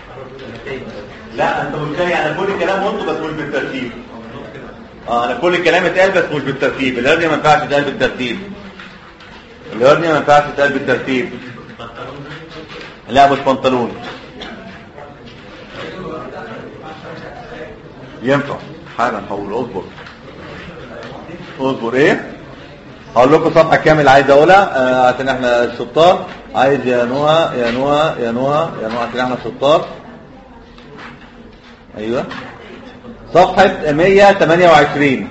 B: لا انت مش جاي انا كل الكلام قلته بس مش بالترتيب اه انا كل الكلام اتقال بس مش بالترتيب الهرنيا ما ينفعش تتقال بالترتيب الهرنيا ما ينفعش تتقال بالترتيب لا مش بنطلون ينفع حالا هقول اصبر اصبر ايه هقول لكم صفحه كامل عايز اقولها آه، عشان احنا الشطار عايز يا نهى يا نهى يا نهى يا نهى عشان احنا الشطار ايوه صفحة 128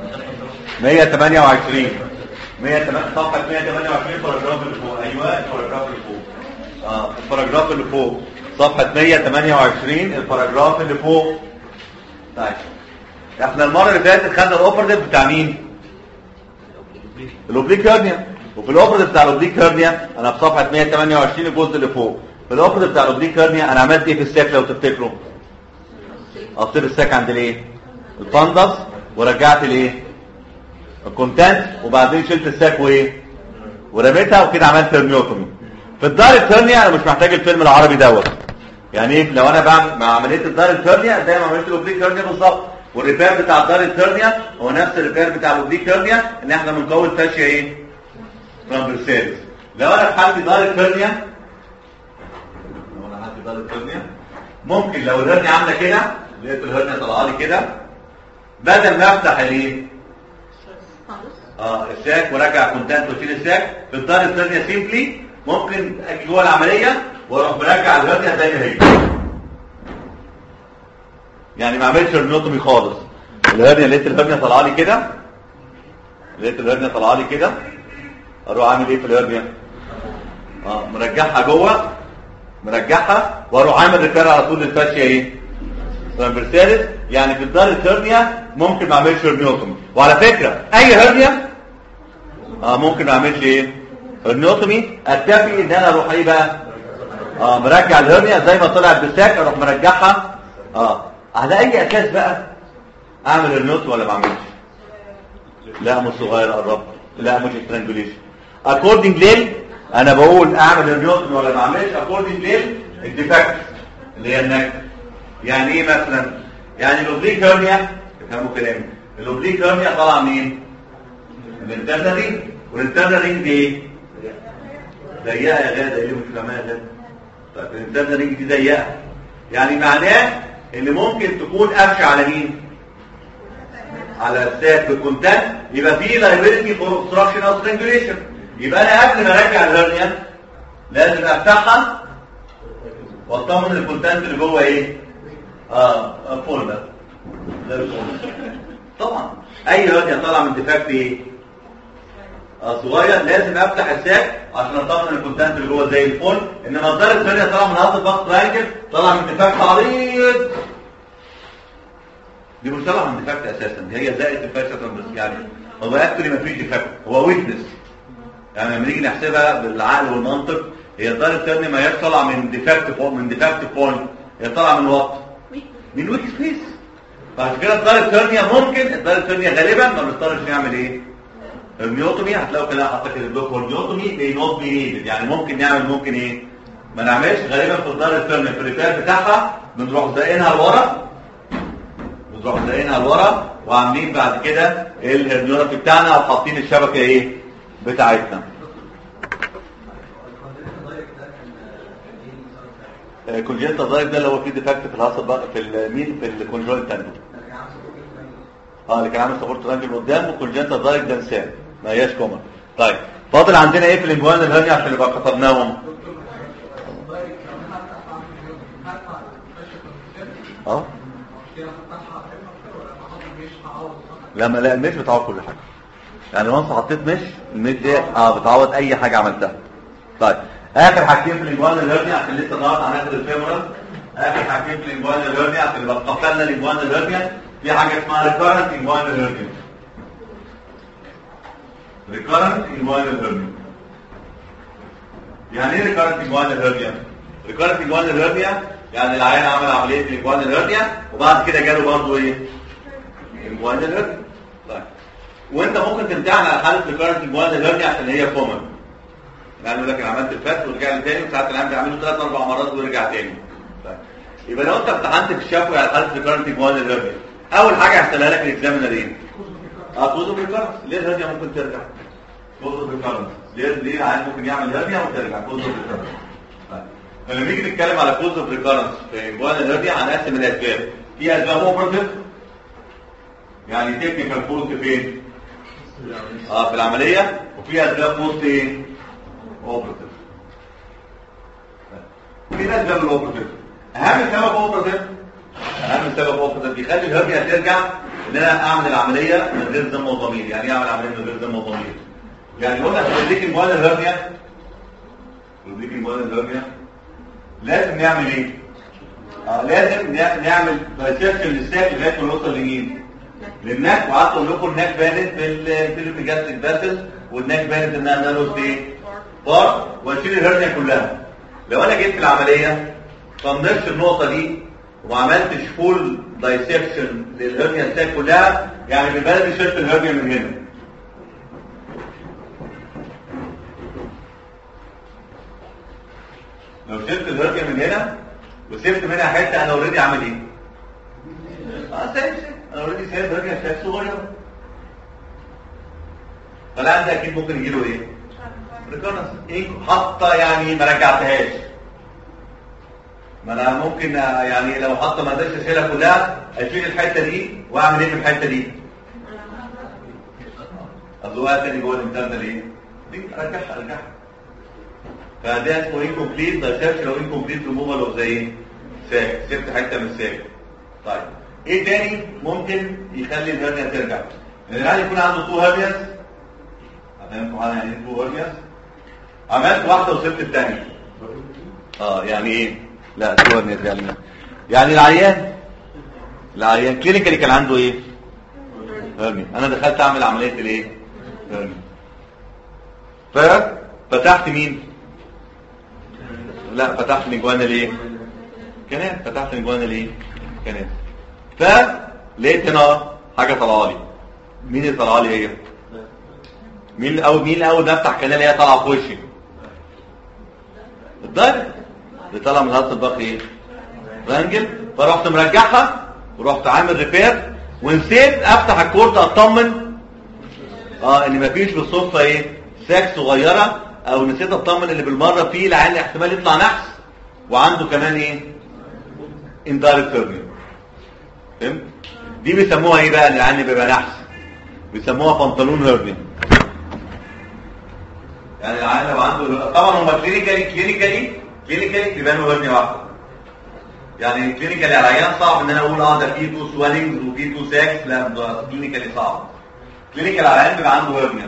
B: 128 108 صفحة 128 باراجراف اللي فوق ايوه الباراجراف اللي فوق اه الباراجراف اللي فوق صفحة 128 الباراجراف اللي فوق طيب احنا المرة اللي فاتت خدنا الاوبرتيف بتاع مين؟ الاوبليك هيرنيا وفي الاوبرتيف بتاع الاوبليك هيرنيا انا في صفحة 128 الجزء اللي فوق في الاوبرتيف بتاع الاوبليك هيرنيا انا عملت ايه في الساك لو تفتكروا؟ قصير الساك عند الايه الفندس ورجعت الايه الكونتنت وبعدين شلت الساك وايه ورميتها وكده عملت هرنيوتومي في الدار الترنيا انا مش محتاج الفيلم العربي دوت يعني ايه لو انا بعمل مع عمليه الدار الترنيا زي ما عملت الاوبليك هرنيا بالظبط والريبير بتاع الدار الترنيا هو نفس الريبير بتاع الاوبليك هرنيا ان احنا بنقوي الفاشيه ايه ترامبرساليس لو انا في حالتي دار الترنيا لو انا حالتي دار الترنيا ممكن لو الهرنيا عامله كده لقيت الهرنيا طالعه لي كده بدل ما افتح الايه اه الساك وراجع كونتنت واشيل الساك في الدار الثانيه سيمبلي ممكن اجي جوه العمليه واروح مرجع الهرنيا زي ما هي يعني ما عملتش هرنيوتومي خالص الهرنيا لقيت الهرنيا طالعه لي كده لقيت الهرنيا طالعه لي كده اروح اعمل ايه في الهرنيا اه مرجعها جوه مرجعها واروح عامل ريبير على طول للفاشيه ايه ترانفرساليس يعني في الدار الهرنيا ممكن ما اعملش هرنيوتومي وعلى فكره اي هرنيا اه ممكن ما اعملش ايه هرنيوتومي اكتفي ان انا اروح ايه بقى اه مرجع الهرنيا زي ما طلعت بالساك اروح مرجعها اه على اي اساس بقى اعمل هرنيوتومي ولا ما اعملش لا مش صغير قربت لا مش استرانجوليشن اكوردنج ليل انا بقول اعمل هرنيوتومي ولا ما اعملش اكوردنج ليل الديفكت اللي هي النكته يعني ايه مثلا يعني الاوبليك هرنيا تفهموا كلامي الاوبليك هرنيا طالعه منين من الانترنال رينج والانترنال رينج دي ايه ضيقه يا غاده ايه اللي مش فاهمها يا غاده طيب الانترنال رينج دي ضيقه يعني معناه ان ممكن تكون قفشه على مين على الساك بالكونتنت يبقى في لايبيلتي فور اوبستراكشن او سترانجوليشن يبقى انا قبل ما ارجع الهرنيا لازم افتحها واطمن الكونتنت اللي جوه ايه اه فول ده زي الفول طبعا اي هرنيا طالعه من ديفكت ايه آه صغير لازم افتح الساك عشان اطمن الكونتنت اللي جوه زي الفل انما الضرب الثانيه طالعه من هارد باك ترانجل طالعه من ديفكت عريض دي مش طالعه من ديفكت اساسا هي زائد ديفكت يعني هو اكتولي ما فيش ديفكت هو ويكنس يعني لما نيجي نحسبها بالعقل والمنطق هي الضرب الثانيه ما هيش طالعه من ديفكت من ديفكت بوينت هي طالعه من وات من ويك سبيس فعشان كده الضرب الثانيه ممكن الضرب الثانيه غالبا ما بنضطرش نعمل ايه هرنيوتومي هتلاقوا كده حاطط كده بلوك هرنيوتومي may not be needed يعني ممكن نعمل ممكن ايه ما نعملش غالبا في الدار الفيرم في الريبير بتاعها بنروح زقينها لورا بنروح زقينها لورا وعاملين بعد كده الهرنيوتومي بتاعنا او حاطين الشبكه ايه بتاعتنا كونجنتا ضايف ده اللي هو فيه ديفكت في الهاصل بقى في المين في الكونجوينت تاندو اه اللي كان عامل سبورت رانجل قدام وكونجنتا ضايف ده انسان ما هياش كومن طيب فاضل عندنا ايه في الانجوان الهرني عشان نبقى كتبناهم اه لما لا المش بتعوض كل حاجه يعني وانس حطيت مش المش دي اه بتعوض اي حاجه عملتها طيب اخر حاجتين في الانجوان الهرني عشان لسه النهارده هناخد الفيمورال اخر حاجتين في الانجوان الهرني عشان نبقى قفلنا الانجوان الهرني في حاجه اسمها ريكارنت انجوان الهرني ريكارنت انجوان الهرني يعني ايه ريكارنت انجوان الهرني ريكارنت انجوان الهرني يعني العيان عمل عمليه الانجوان الهرني وبعد كده جاله برضه ايه انجوان الهرني طيب وانت ممكن تمتحن على حاله ريكارنت انجوان الهرني عشان هي كومن يعني يقول لك انا عملت الفتح ورجع لي تاني وساعات العيان بيعمله ثلاث اربع مرات ويرجع تاني طيب يبقى لو انت امتحنت في الشفوي على حاله ريكارنت انجوان الهرني اول حاجه هيحصلها لك الاكزامينر ايه اه كوزو ريكارنس ليه الهرنيا ممكن ترجع كوزو ريكارنس ليه ليه العيان ممكن يعمل هرنيا وترجع كوزو ريكارنس طيب فلما نيجي نتكلم على كوزو ريكارنس في انجوان الهرنيا هنقسم الاسباب في اسباب اوبرتيف يعني تكنيكال فولت فين اه في العمليه وفي اسباب بوست ايه اوبرتيف في اسباب الاوبرتيف اهم سبب اوبرتيف اهم سبب اوبرتيف بيخلي الهرنيا ترجع ان انا اعمل العمليه من غير ذم وضمير يعني ايه اعمل عمليه من غير ذم وضمير يعني قلنا في الديك الموال الهرنيا في الديك الموال الهرنيا لازم نعمل ايه آه لازم نعمل دايسكشن للساك لغايه ما نوصل لمين للنك وقعدت اقول لكم النك بانت بالفيلوبيجاستيك باسل والنك بانت انها نانوس ايه بار واشيل الهرنيا كلها لو انا جيت في العمليه طنشت النقطه دي وما عملتش فول دايسكشن للهرنيا ستاك كلها يعني بالبلدي شلت الهرنيا من هنا لو شلت الهرنيا من هنا وسبت منها حته انا اوريدي عامل ايه اه سايب انا اوريدي سايب هرنيا ستاك صغيره فالعيان ده اكيد ممكن يجيله ايه ريكونس ايه حاطه يعني ما رجعتهاش ما انا ممكن يعني لو حاطه ما قدرتش اشيلها كلها اشيل الحته دي واعمل ايه في الحته دي ازوقها تاني جوه الانترنال ايه دي ارجعها ارجعها فده اسمه انكمبليت ده شاف لو انكمبليت ريموفال اوف زي ايه ساك سبت حته من الساك طيب ايه تاني ممكن يخلي الهرنيا ترجع العيال يكون عنده تو هرنياس هفهمكم معانا يعني ايه تو هرنياس عملت واحده وسبت الثانيه اه يعني ايه لا تو هرنياس يعني يعني العيان العيان كلينيكالي كان عنده ايه هرنيا انا دخلت اعمل عمليه الايه هرنيا ففتحت مين لا فتحت الانجوانا ليه كنات فتحت الانجوانا ليه كنات فلقيت هنا حاجه طالعه لي مين اللي طالعه لي هي مين الاول مين الاول ده افتح كنال هي طالعه في وشي الدايركت اللي طالع من الهاصل الباقي ايه رانجل فرحت مرجعها ورحت عامل ريبير ونسيت افتح الكورت اطمن اه ان مفيش بالصدفه ايه ساك صغيره او نسيت اطمن اللي بالمره فيه لعل احتمال يطلع نحس وعنده كمان ايه اندايركت هيرنيا فهمت دي بيسموها ايه بقى اللي عندي بيبقى نحس بيسموها بنطلون هيرنيا يعني العيان لو عنده طبعا هم كلينيكالي كلينيكالي كلينيكالي بيبانوا هيرنيا واحده يعني كلينيكالي على العيان صعب ان انا اقول اه ده فيه تو سوالينجز وفيه تو ساكس لا ده كلينيكالي صعب كلينيكال على العيان بيبقى عنده هيرنيا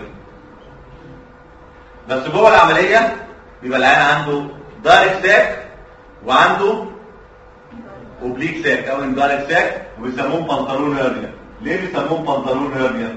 B: بس جوه العمليه بيبقى العيان عنده دايركت ساك وعنده اوبليك ساك او اندايركت ساك وبيسموهم بنطلون هيرنيا ليه بيسموهم بنطلون هيرنيا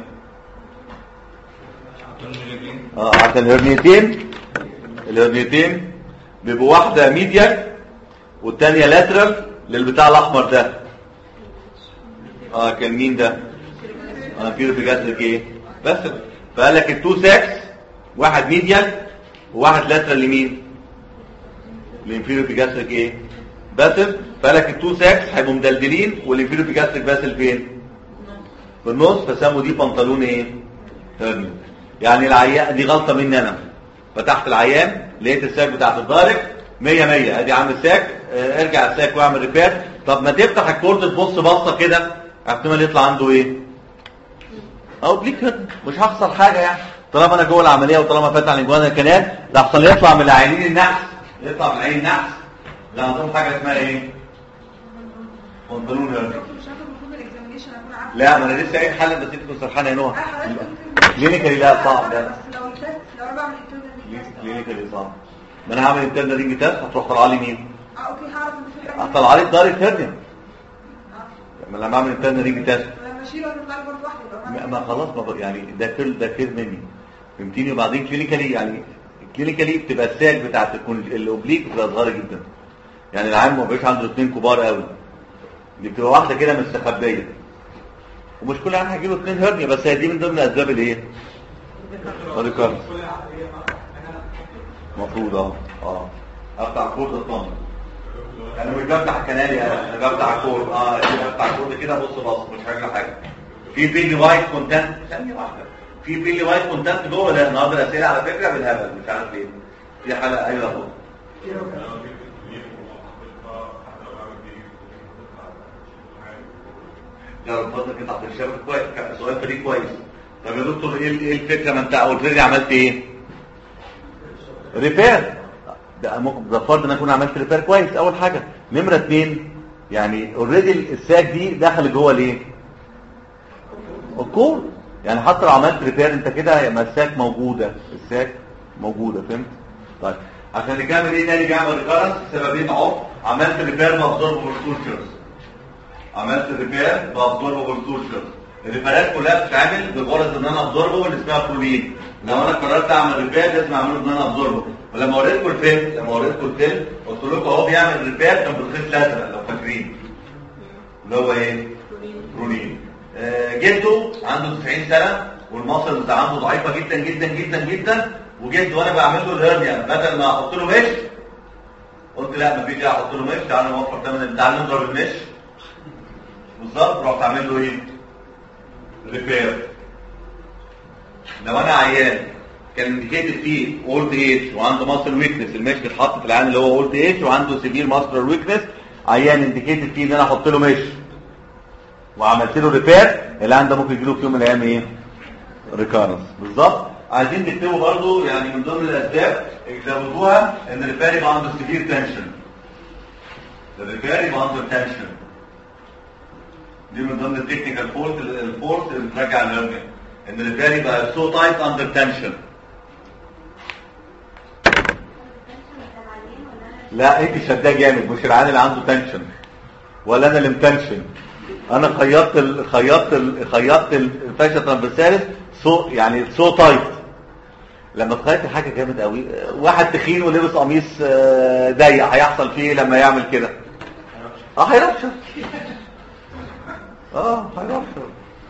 B: اه عشان الهرنيتين الهرنيتين بيبقوا واحده ميديال والثانيه لاترال للبتاع الاحمر ده اه كان مين ده اه بيرو بيجاتريك ايه بس فقال لك التو ساكس واحد ميديال وواحد لاترال يمين الانفيريور بيجاستريك ايه باسل فقال لك التو ساكس هيبقوا مدلدلين والانفيريور بيجاستريك باسل فين في النص فسموا دي بنطلون ايه هرني يعني العيان دي غلطه مني انا فتحت العيان لقيت الساك بتاعت الدايركت 100 100 ادي عامل ساك اه ارجع الساك واعمل ريبير طب ما تفتح الكورد تبص بصه كده احتمال يطلع عنده ايه او بليك هرني مش هخسر حاجه يعني طالما انا جوه العمليه وطالما فاتح الانجوانا الكنال ده احسن يطلع من العينين النحس يطلع من العين النحس لا عندهم حاجه اسمها ايه بنطلون هرني
D: دكتور مش عارفه المفروض الاكزامينشن اكون عارفه
B: لا ما انا لسه قايل حالا بس انت كنت سرحانه يا
D: اه
B: نوح
D: حضرتك قلت
B: كلينيكالي لا صعب ده
D: بس لو التست لو انا بعمل التست
B: كلينيكالي صعب ما انا هعمل انترنال رينج تيست هتروح طالعه لي مين؟
D: اه اوكي هعرف ان في حاجه
B: هطلع لي دايركت هيرنيا
D: اه
B: لما لما اعمل انترنال رينج تيست
D: ولما اشيله هتطلع لي برضه واحده يبقى
B: ما ما خلاص ما بق- يعني ده كل ده كير مني فهمتيني وبعدين كلينيكالي يعني كلينيكالي بتبقى الساج بتاعت الكون- الاوبليك بتبقى صغيره جدا يعني العام ما بيبقاش عنده اثنين كبار قوي دي بتبقى واحده كده مستخبيه ومش كل عام هيجي له اثنين هرنيا بس هي دي من ضمن اسباب الايه؟ الريكارنس المفروض اه اه افتح كورد اطمن انا مش بفتح كنالي انا انا بفتح كورد اه انا بفتح كورد كده بص بص مش هجرى حاجه في بيلي وايت كونتنت ثانيه واحده في بيلي وايت كونتنت جوه ده النهارده الاسئله على فكره بالهبل مش عارف ليه في حلقه ايوه اهو يا رب فضلك انت عطيت الشبكه كويس كان سؤال فريق كويس طب يا دكتور ايه ايه الفكره ما انت قلت لي عملت ايه؟ ريبير ده ممكن ده فرض ان اكون عملت ريبير كويس اول حاجه نمره اثنين يعني اوريدي الساك دي دخلت جوه الايه؟ الكور يعني حتى لو عملت ريبير انت كده ما الساك موجوده الساك موجوده فهمت؟ طيب عشان نكمل ايه تاني بيعمل ريكارنس سببين اهو عملت ريبير بابزوربل سوتشرز عملت ريبير بابزوربل سوتشرز الريبيرات كلها بتتعمل بغرض ان انا ابزوربل اللي اسمها برولين لو انا قررت اعمل ريبير لازم اعمله ان انا ابزوربل ولما وريتكم الفيلم لما وريتكم الفيلم قلت لكم اهو بيعمل ريبير كان بالخيط الازرق لو فاكرين اللي هو ايه؟ برولين آه، جده عنده 90 سنه والمصل بتاع عنده ضعيفه جدا جدا جدا جدا وجده وانا بعمل له الهرنيا بدل ما احط له مش قلت لا مفيش داعي احط له مش تعالى نوفر ثمن تعالى نضرب المش بالظبط رحت عامل له ايه؟ ريبير لو انا عيان كان انديكيتد فيه اولد ايج وعنده ماسل ويكنس المش بيتحط في العيان اللي هو اولد ايج وعنده سيفير ماسل ويكنس عيان انديكيتد فيه ان انا احط له مش وعملت له ريبير العيان ده ممكن يجي له في يوم من الايام ايه؟ ريكارنس بالظبط عايزين نكتبه برضو يعني من ضمن الاسباب اكتبوها ان الريبير يبقى عنده سيفير تنشن الريبير يبقى عنده تنشن دي من ضمن التكنيكال فورس الفورس اللي بترجع الهرنيا ان الريبير يبقى سو تايت اندر تنشن لا انت شداه جامد مش العيان اللي عنده تنشن ولا انا اللي متنشن انا خيطت ال... خيطت ال... خيطت الفاشا ترانفيرساليس سو يعني سو تايت لما تخيط حاجه جامد قوي واحد تخين ولبس قميص آه، ضيق هيحصل فيه ايه لما يعمل كده اه هيرفشر اه هيرفشر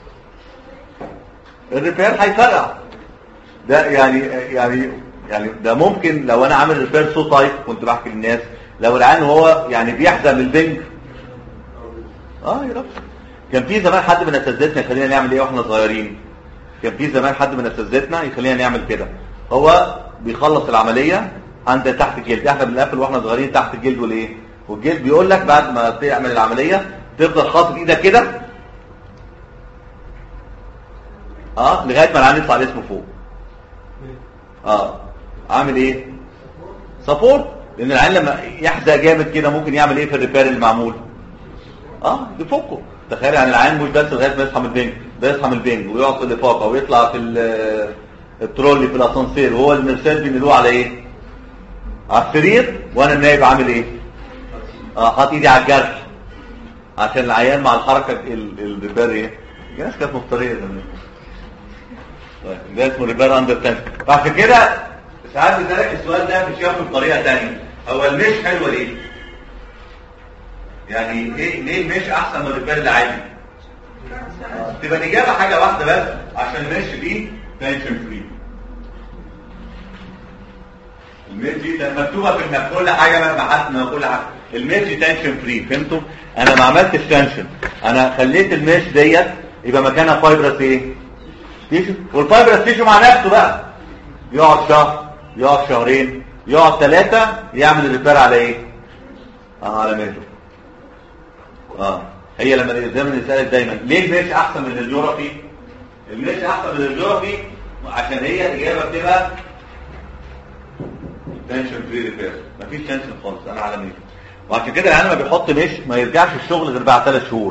B: الريبير هيفرقع ده يعني يعني يعني ده ممكن لو انا عامل ريبير سو تايت كنت بحكي للناس لو العيان هو يعني بيحزم البنج اه يا رب كان في زمان حد من اساتذتنا يخلينا نعمل ايه واحنا صغيرين كان في زمان حد من اساتذتنا يخلينا نعمل كده هو بيخلص العمليه عند تحت الجلد احنا بنقفل واحنا صغيرين تحت الجلد والايه والجلد بيقول لك بعد ما تعمل العمليه تفضل حاطط ايدك كده اه لغايه ما العين يطلع الاسم فوق اه عامل ايه سبورت لان العين لما يحزق جامد كده ممكن يعمل ايه في الريبير اللي معمول اه يفكه تخيل يعني العين مش بس لغايه ما يصحى من البنج ده يصحى من البنج ويقعد في الافاقه ويطلع في ال- الترولي في الاسانسير وهو المرسال بينقلوه على ايه على السرير وانا النايب عامل ايه اه حاطط ايدي على الجرح عشان العيان مع الحركه ال- الريبير ايه الناس كانت مفتريه زمان طيب ده اسمه ريبير اندر تنشن فعشان كده ساعات بيسالك السؤال ده مش ياخد بطريقه ثانيه هو المش حلوه ليه؟ يعني ايه ليه المش احسن من الريبير العادي؟ تبقى الإجابة حاجة واحدة بس عشان المش فيه تنشن فري الميرجي ده مكتوبه في النب كل حاجه بقى بحثنا كل حاجه الميرجي تنشن فري فهمتوا انا ما عملتش تنشن انا خليت الميش ديت يبقى مكانها فايبرس ايه تيشو والفايبرس تيشو مع نفسه بقى يقعد شهر يقعد شهرين يقعد ثلاثة يعمل الريبير على ايه اه على ميجر اه هي لما الزمن يسألك دايما ليه الميش احسن من الجيوغرافي الميش احسن من الجيوغرافي عشان هي الاجابه بتبقى تنشن فري ريبير مفيش تنشن خالص انا على ميجر وعشان كده العيان لما بيحط ميش ما يرجعش الشغل غير بعد ثلاث شهور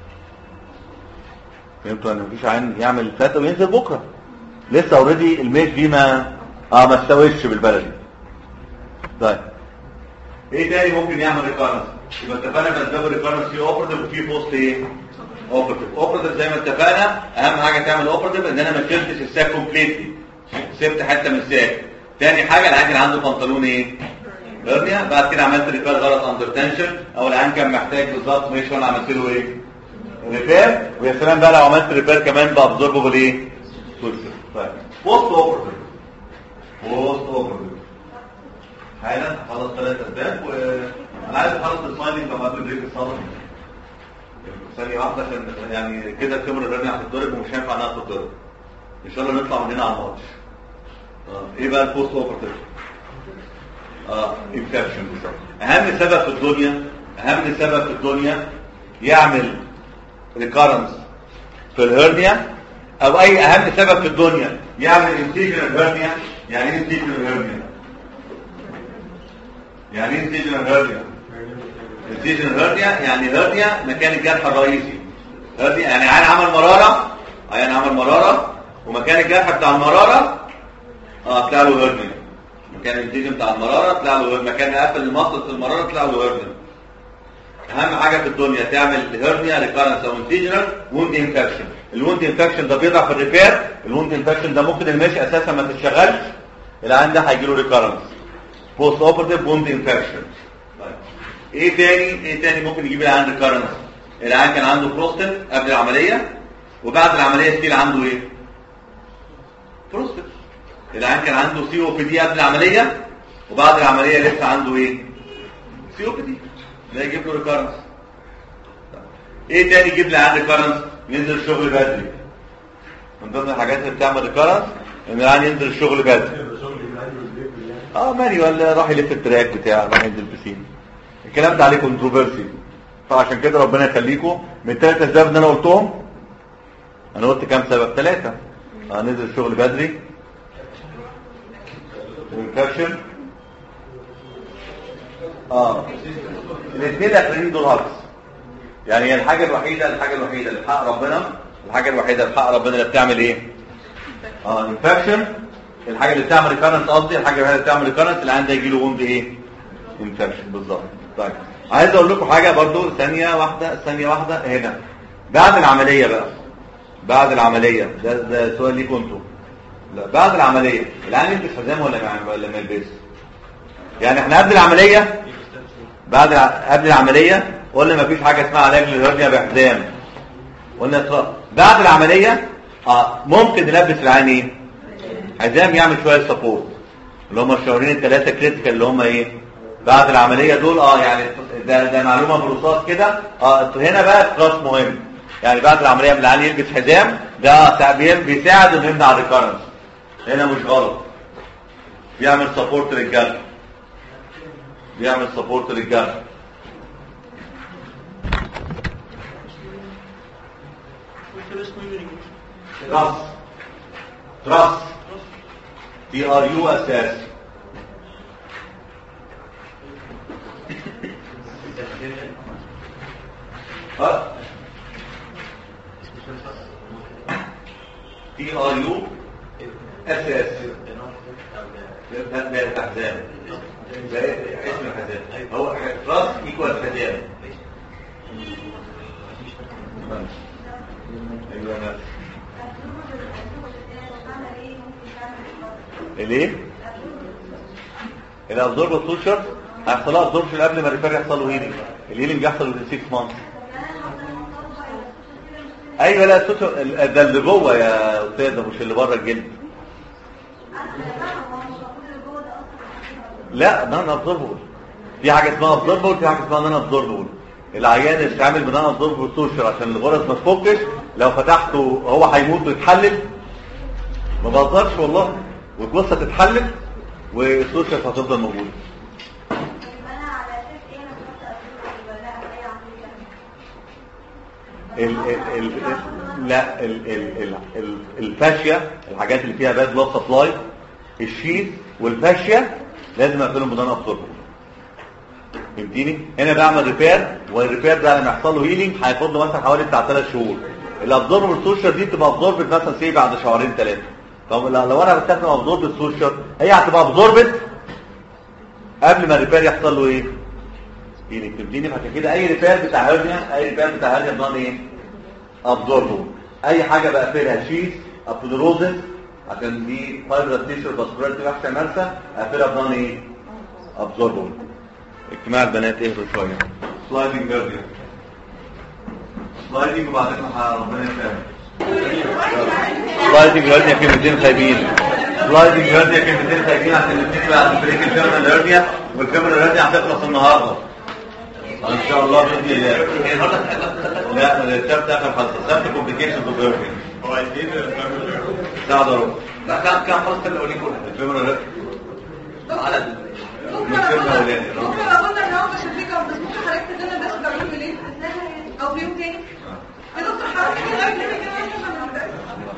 B: فهمتوا ان مفيش عين يعمل فاتة وينزل بكره لسه اوريدي الميش دي ما اه ما استويش بالبلدي طيب ايه تاني ممكن يعمل ريكارنس يبقى اتفقنا في اسباب الريكارنس في اوبرتيف وفي بوست ايه اوبرتيف اوبرتيف زي ما اتفقنا اهم حاجه تعمل اوبرتيف ان انا ما شلتش الساك كومبليتلي سبت حته من الساك تاني حاجه العيان كان عنده بنطلون ايه هرنيا بعد كده عملت ريبير غلط اندر تنشن او العيان كان محتاج بالظبط مش وانا عملت له ايه ريبير ويا سلام بقى لو عملت ريبير كمان بابزوربل ايه سولسر طيب بوست اوبرتيف بوست اوبرتيف حالا خلص ثلاث اسباب وانا عايز اخلص السلايدنج لما اقابل بريك الصدر ثانية واحدة عشان يعني كده الكاميرا الرنية هتتضرب ومش هينفع انها تتضرب ان شاء الله نطلع من هنا على الماتش آه. ايه بقى البوست اوبرتيف اه انفكشن اهم سبب في الدنيا اهم سبب في الدنيا يعمل ريكارنس في الهرنيا او اي اهم سبب في الدنيا يعمل انتيجنال هرنيا يعني ايه انتيجنال هرنيا يعني ايه انتيجنال هرنيا انتيجنال هرنيا يعني هرنيا مكان الجرح الرئيسي هرنيا يعني عين عمل مرارة عين عمل مرارة ومكان الجرح بتاع المرارة اه طلع له هرنيا مكان الانتيجن بتاع المرارة طلع له مكان قفل المصل في المرارة طلع له هرنيا اهم حاجة في الدنيا تعمل هرنيا ريكارنس او انتيجنال ووند انفكشن الوند انفكشن ده بيضعف الريبير الوند انفكشن ده ممكن المشي اساسا ما تشتغلش العين ده هيجي له ريكارنس بوست اوبرتيف ووند انفكشن ايه تاني ايه تاني ممكن يجيب العيان ريكارنس العيان كان عنده بروستات قبل العمليه وبعد العمليه ستيل عنده ايه بروستات العيان كان عنده سي او بي دي قبل العمليه وبعد العمليه لسه عنده ايه سي او بي دي ده يجيب له ريكارنس ايه تاني يجيب العيان ريكارنس ينزل الشغل بدري من ضمن الحاجات اللي بتعمل ريكارنس ان العيان ينزل الشغل بدري اه مانيوال راح يلف التراك بتاعه راح ينزل بسين الكلام ده عليه كونتروفيرسي فعشان كده ربنا يخليكم من الثلاث اسباب اللي انا قلتهم انا قلت كام سبب ثلاثه اه نزل الشغل بدري انفكشن اه الاثنين الاخرين دول هاكس يعني هي الحاجه الوحيده الحاجه الوحيده اللي في حق ربنا الحاجه الوحيده اللي في حق ربنا اللي بتعمل ايه اه انفكشن الحاجه اللي بتعمل ريكارنس قصدي الحاجه الوحيده اللي بتعمل ريكارنس اللي عندها يجي له وند ايه انفكشن بالظبط طيب عايز اقول لكم حاجه برضو ثانيه واحده ثانيه واحده هنا بعد العمليه بقى بعد العمليه ده ده سؤال ليكم انتوا لا بعد العمليه العيان يلبس حزام ولا ما ولا ما يلبسش يعني احنا قبل العمليه بعد الع- قبل العمليه قلنا ما فيش حاجه اسمها علاج للهرنيا بحزام قلنا اطلاق. بعد العمليه اه ممكن نلبس العيان ايه حزام يعمل شويه سبورت اللي هم الشهرين الثلاثه كريتيكال اللي هم ايه بعد العمليه دول اه يعني ده ده معلومه برصاص كده اه هنا بقى كلاس مهم يعني بعد العمليه من العيان يلبس حزام ده سا- بي- بيساعد انه يمنع الريكارنس هنا مش غلط بيعمل سبورت للجرح بيعمل سبورت للجرح تراس تراس تي ار يو اساس ها تي ار يو اساس ده ده الحزام ده اسم الحزام هو راس ايكوال حزام ايوه نفس الايه الابزورب سوشر هيحصل لها ابزوربشن قبل ما الريفير يحصل له هيلينج الهيلينج بيحصل within 6 months ايوه لا السوشيال ال- ده اللي جوه يا استاذ ده مش اللي بره الجلد لا نان ابزوربل في حاجه اسمها ابزوربل في حاجه اسمها نان ابزوربل العيان اللي بيتعامل بنان ابزوربل سوشيال عشان الغرز ما تفكش لو فتحته هو هيموت ويتحلل ما بهزرش والله والجثه تتحلل والسوشيال هتفضل موجوده
C: يبقى انا على اساس ايه انا بحط اسئله يبقى لا هي عمليه
B: ال ال ال لا ال ال ال ال الفاشية الحاجات اللي فيها باد بلاد سبلاي الشيث والفاشية لازم اقفلهم بدون ابسوربر فهمتيني هنا بعمل ريبير والريبير ده لما يحصل له هيلينج هياخد له مثلا حوالي بتاع 3 شهور الابزوربر سوشيال دي بتبقى ابزوربت مثلا سي بعد شهرين ثلاثه طب لو لو انا بستخدم ابزوربت سوشيال هي هتبقى ابزوربت قبل ما الريبير يحصل له ايه يعني تبديني عشان كده اي ريبير بتاع هرنيا اي ريبير بتاع هرنيا بنعمل ايه ابزوربو اي حاجه بقفلها شيز ابتدروزس عشان دي فايبرس تيشر باسكولاريتي وحشه مارسه اقفلها بنعمل ايه ابزوربو اجتماع البنات اهدوا شويه سلايدنج جارديان سلايدنج وبعدين ح- ربنا يسامح سلايدنج جارديان كلمتين خايبين سلايدنج جارديان كلمتين خايبين عشان نبتدي بقى على بريك الفيرمال جارديان والفيرمال جارديان هتخلص النهارده ان شاء الله باذن الله لا الكتاب ده اخر حصه سبت كومبليكيشن اوف بيرفين
E: هو عايزين
B: ساعه ضرب
E: لا كان كان خلاص الاولين كلها
B: الفيرمال
E: عدد
D: ممكن
B: مش كده
D: اقول
B: أولاني.
D: ممكن اقول لك ان هو مش هتيجي بس ممكن حضرتك تدينا بس تعملوا ليه او في يوم تاني يا دكتور حضرتك كده كده كده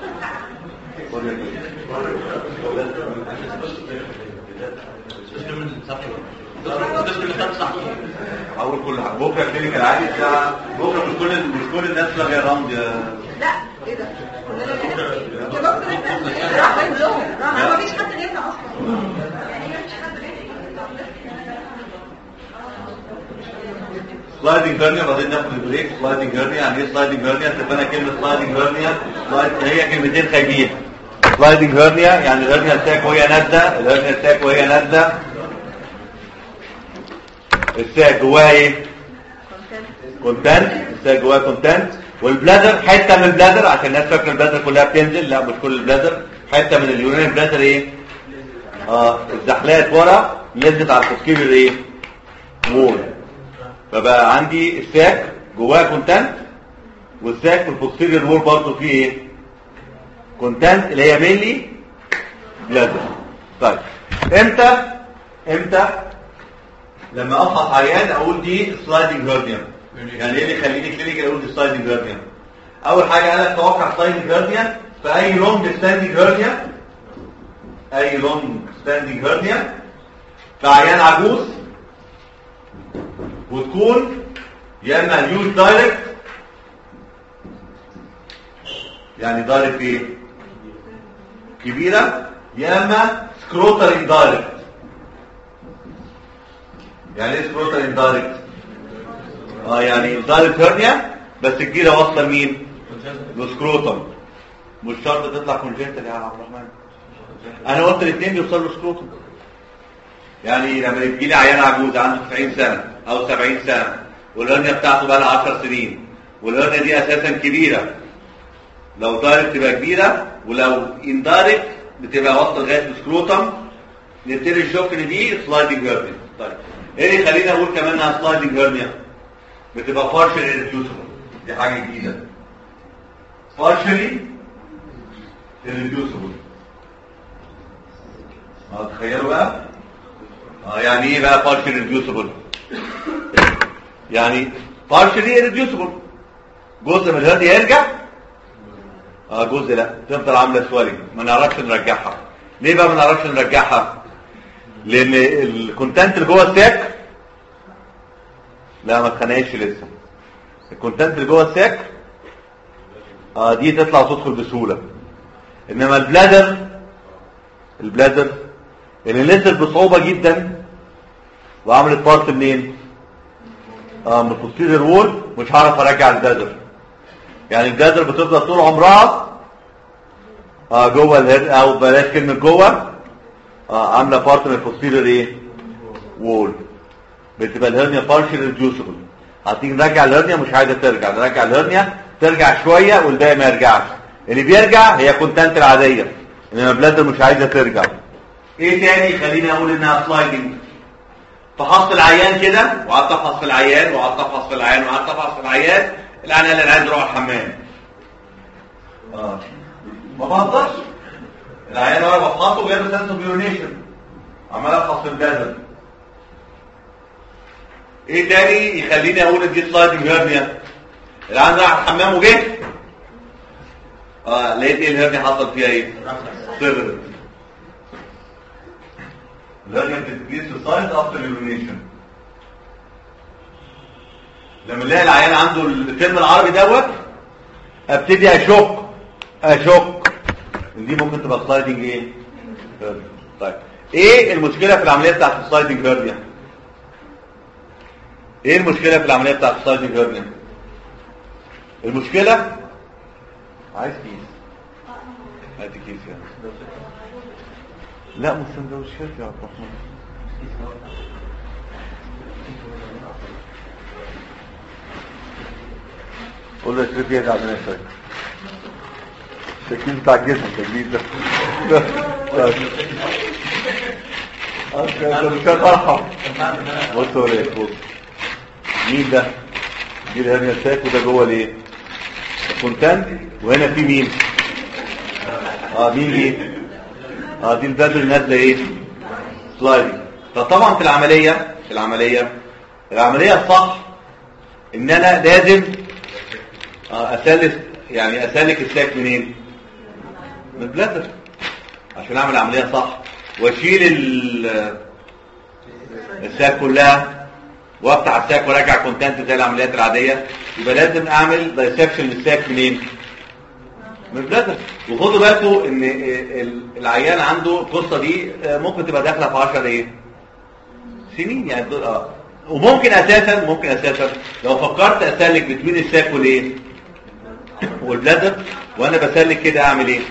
B: اول كل حاجه بكره الكلينيك العادي الساعه بكره مش كل مش كل الناس لاغيه راوند يا
D: لا ايه ده كلنا كده يا دكتور انت راح كلهم راح ما فيش حد غيرنا اصلا يعني ما فيش حد
B: سلايدنج هيرنيا بعدين ناخد البريك سلايدنج هيرنيا يعني ايه سلايدنج هيرنيا تبقى كلمه سلايدنج هيرنيا سلايد هي كلمتين خايبين سلايدنج هيرنيا يعني الهيرنيا الساك وهي نازله الهيرنيا الساك وهي نازله الساك جواها ايه كونتنت الساك جواها كونتنت والبلادر حته من البلادر عشان الناس فاكره البلادر كلها بتنزل لا مش كل البلادر حته من اليورين بلادر ايه اه اتزحلقت ورا نزلت على التفكير ايه وول فبقى عندي الساك جواه كونتنت والساك في البوستيريور وول برضه فيه ايه كونتنت اللي هي مينلي بلادر طيب امتى امتى لما افحص عيان اقول دي سلايدنج هيرديان يعني ايه اللي يخليني كلينيكال اقول دي سلايدنج هيرديان اول حاجه انا اتوقع سلايدنج هيرديان في اي لونج ستاندنج هيرديان اي لونج ستاندنج هيرديان في عيان عجوز وتكون يا اما نيوز دايركت يعني دايركت ايه كبيره يا اما سكروتر اندايركت يعني ايه سكروتر اندايركت اه يعني دايركت هرنيا بس الجيره واصله لمين لسكروتم مش شرط تطلع كونجنتال يا عبد الرحمن انا قلت الاثنين بيوصلوا سكروتم يعني لما يجي لي عيان عجوز عنده 90 سنه او 70 سنه والهرنيا بتاعته بقى لها 10 سنين والهرنيا دي اساسا كبيره لو دايركت تبقى كبيره ولو اندايركت بتبقى واصله لغايه السكروتم نبتدي نشوف ان دي سلايدنج هيرنيا طيب ايه اللي يخليني اقول كمان انها سلايدنج هيرنيا بتبقى بارشل ريديوسبل دي حاجه جديده بارشلي ريديوسبل اه تخيلوا بقى اه يعني ايه بقى partially reducible يعني partially reducible جزء من الهرد يرجع اه جزء لا تفضل عامله سوالي ما نعرفش نرجعها ليه بقى ما نعرفش نرجعها لان الكونتنت اللي جوه الساك لا ما اتخنقش لسه الكونتنت اللي جوه الساك اه دي تطلع وتدخل بسهوله انما البلادر البلادر اللي نزل بصعوبة جدا وعملت بارت منين اه من البوستيريور وول مش هعرف ارجع البلادر يعني البلادر بتفضل طول عمرها اه جوه الهر او بلاش كلمة جوه اه عاملة بارت من البوستيريور ايه وول بتبقى الهرنيا بارشل ريديوسبل هتيجي نرجع الهرنيا مش عايزة ترجع نرجع الهرنيا ترجع شويه والباقي ما يرجعش اللي بيرجع هي كونتنت العاديه انما بلادر مش عايزه ترجع ايه تاني خليني اقول انها سلايدنج فحصت العيان كده وقعدت افحص في العيان وقعدت افحص في العيان وقعدت افحص في العيان العيان قال لي انا عايز اروح الحمام اه ما بهزرش العيان وانا بفحصه جايب سنسو بيونيشن عمال افحص في البلادر ايه تاني يخليني اقول ان دي سلايدنج هيرنيا العيان راح الحمام وجه اه لقيت ايه الهرنيا حصل فيها ايه صغرت الهرنيا بتديكريس في سايز افتر يورينيشن لما نلاقي العيان عنده الترم العربي دوت ابتدي اشك اشك إن دي ممكن تبقى سلايدنج ايه هرنيا. طيب ايه المشكله في العمليه بتاعت السلايدنج هرنيا ايه المشكله في العمليه بتاعت السلايدنج هرنيا المشكله عايز كيس هاتي كيس يعني لا مش سندوتشات يا عبد الرحمن قول له اشتري فيها عندنا شويه التكليف بتاع الجسم التكليف ده طيب. اه ده مش فرحه بص هو ايه بص مين ده دي الهرنيا الساك وده جوه الايه كونتنت وهنا في مين اه مين دي اه دي البدر نازله ايه سلايدنج فطبعا في العمليه في العمليه العمليه الصح ان انا لازم آه اسلك يعني اسلك الساك منين من البلاتر عشان اعمل عمليه صح واشيل ال- الساك كلها وافتح الساك وارجع كونتنت زي العمليات العاديه يبقى لازم اعمل دايسكشن للساك منين من البلاتر وخدوا بالكم ان ال- العيان عنده القصه دي آه، ممكن تبقى داخله في 10 ايه سنين يعني دول اه وممكن اساسا ممكن اساسا لو فكرت اسلك بين الساك والايه والبلادر وانا بسلك كده اعمل ايه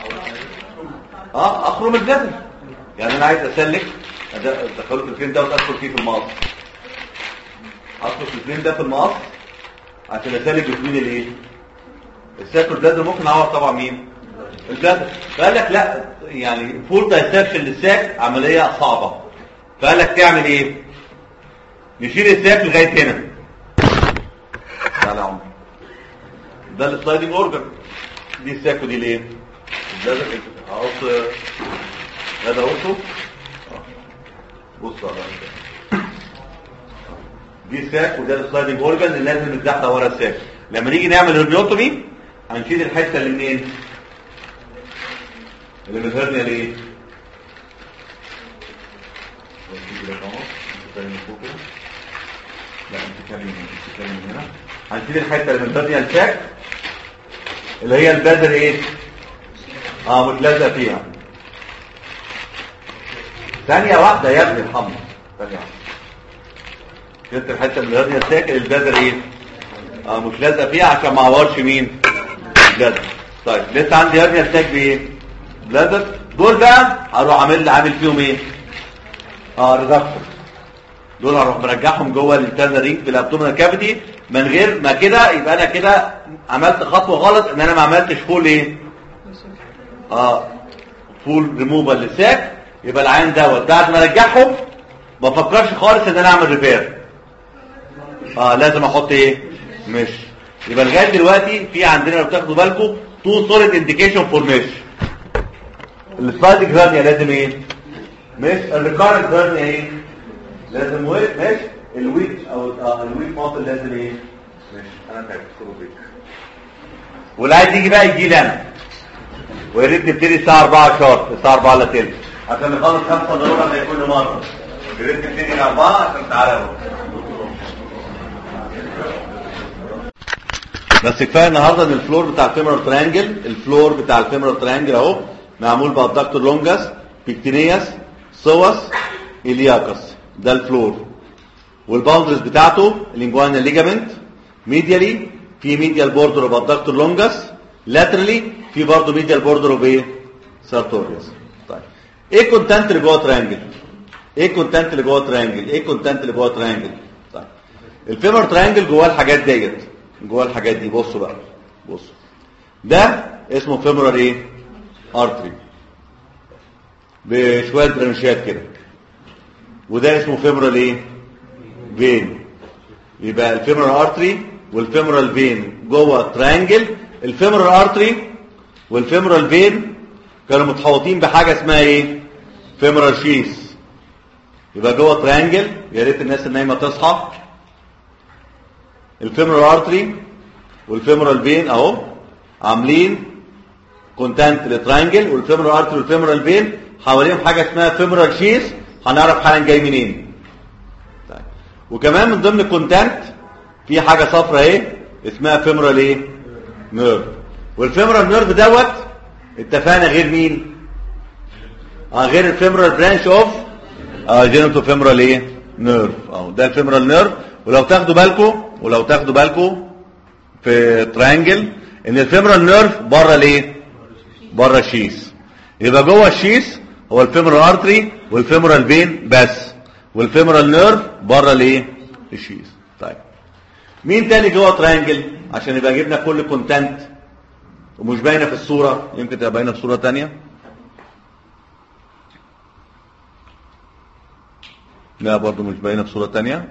B: اه اخرم البلادر يعني انا عايز اسلك أد- دخلت الفين ده وادخل فيه في المقص ادخل في الفين ده في المقص عشان اسلك بين الايه الساك والبلادر ممكن اعور طبعا مين البلادر فقال لك لا يعني فول دايسكشن للساك عمليه صعبه فقال لك تعمل ايه نشيل الساك لغايه هنا تعالى يا عمر ده السلايدنج اورجن دي الساك ودي الايه البلادر اقص هذا قصه بص على دي الساك وده السلايدنج اورجن اللي لازم نتزحلق ورا الساك لما نيجي نعمل هرنيوتومي هنشيل الحته اللي منين اللي من الهرنيا ليه لا انت كلمة انت كلمة هنا هنشيل الحته اللي من الهرنيا الساك اللي هي البذر ايه اه مش لازقه فيها ثانية واحدة يا ابني الحمد ثانية واحدة شلت الحتة من الهرنيا الساكن البذر ايه اه مش لازقه فيها عشان ما اعورش مين البلادر طيب لسه عندي هرنيا الساك بايه بلادر دول بقى هروح عامل عامل فيهم ايه اه ريدكشن دول هروح مرجعهم جوه الانترنال رينج في الابدومينال كافيتي من غير ما كده يبقى انا كده عملت خطوه غلط ان انا ما عملتش فول ايه اه فول ريموفال للساك يبقى العين دوت بعد ما ارجعهم ما افكرش خالص ان انا اعمل ريبير اه لازم احط ايه مش يبقى لغايه دلوقتي في عندنا لو تاخدوا بالكم تو سوليد انديكيشن فور مش السلايدنج هرنيا لازم ايه مش الريكارنت هرنيا ايه لازم ويت مش الويك او آه الويك ماسل لازم ايه مش انا تعبت خدوا بالك واللي عايز يجي بقى يجي لي انا ويا ريت نبتدي الساعه 4 شهر الساعه 4 الا تلت عشان نخلص 5 الا ربع زي كل مره يا ريت نبتدي من 4 عشان تعالوا بس كفايه النهارده ان الفلور بتاع الفيمورال تريانجل الفلور بتاع الفيمورال تريانجل اهو معمول بادكتور لونجاس بيكتينياس سوس الياكس ده الفلور والباوندرز بتاعته الانجوانا ليجامنت ميديالي في ميديال بوردر اوف ادكتور لونجاس لاترالي في برضه ميديال بوردر اوف ايه سارتوريوس طيب ايه كونتنت اللي جوه تريانجل ايه كونتنت اللي جوه تريانجل ايه كونتنت اللي جوه تريانجل طيب الفيمر تريانجل جواه الحاجات ديت جواه الحاجات دي بصوا بقى بص ده اسمه فيمورال ايه ارتري بشويه برانشات كده وده اسمه فيمورال ايه فين يبقى الفيمورال ارتري والفيمورال فين جوه ترانجل الفيمورال ارتري والفيمورال فين كانوا متحوطين بحاجه اسمها ايه فيمورال شيس يبقى جوه ترانجل يا ريت الناس النايمه تصحى الفيمورال ارتري والفيمورال فين اهو عاملين كونتانت لترانجل والفيمورال ارتري والفيمورال فين حواليهم حاجه اسمها فيمورال شيس هنعرف حالا جاي منين طيب. وكمان من ضمن الكونتانت في حاجه صفراء اهي اسمها فيمورال ايه نيرف والفيمورال نيرف دوت اتفقنا غير مين اه غير الفيمورال برانش اوف اه جينيتو فيمورال ايه نيرف اهو ده الفيمورال نيرف ولو تاخدوا بالكم ولو تاخدوا بالكم في تريانجل ان الفيمورال نيرف بره الايه بره الشيس يبقى جوه الشيس هو الفيمورال ارتري والفيمورال فين بس والفيمورال نيرف بره الايه الشيس طيب مين تاني جوه تريانجل عشان يبقى جبنا كل كونتنت ومش باينه في الصوره يمكن تبقى باينه في صوره تانية لا برضو مش باينه في صوره تانية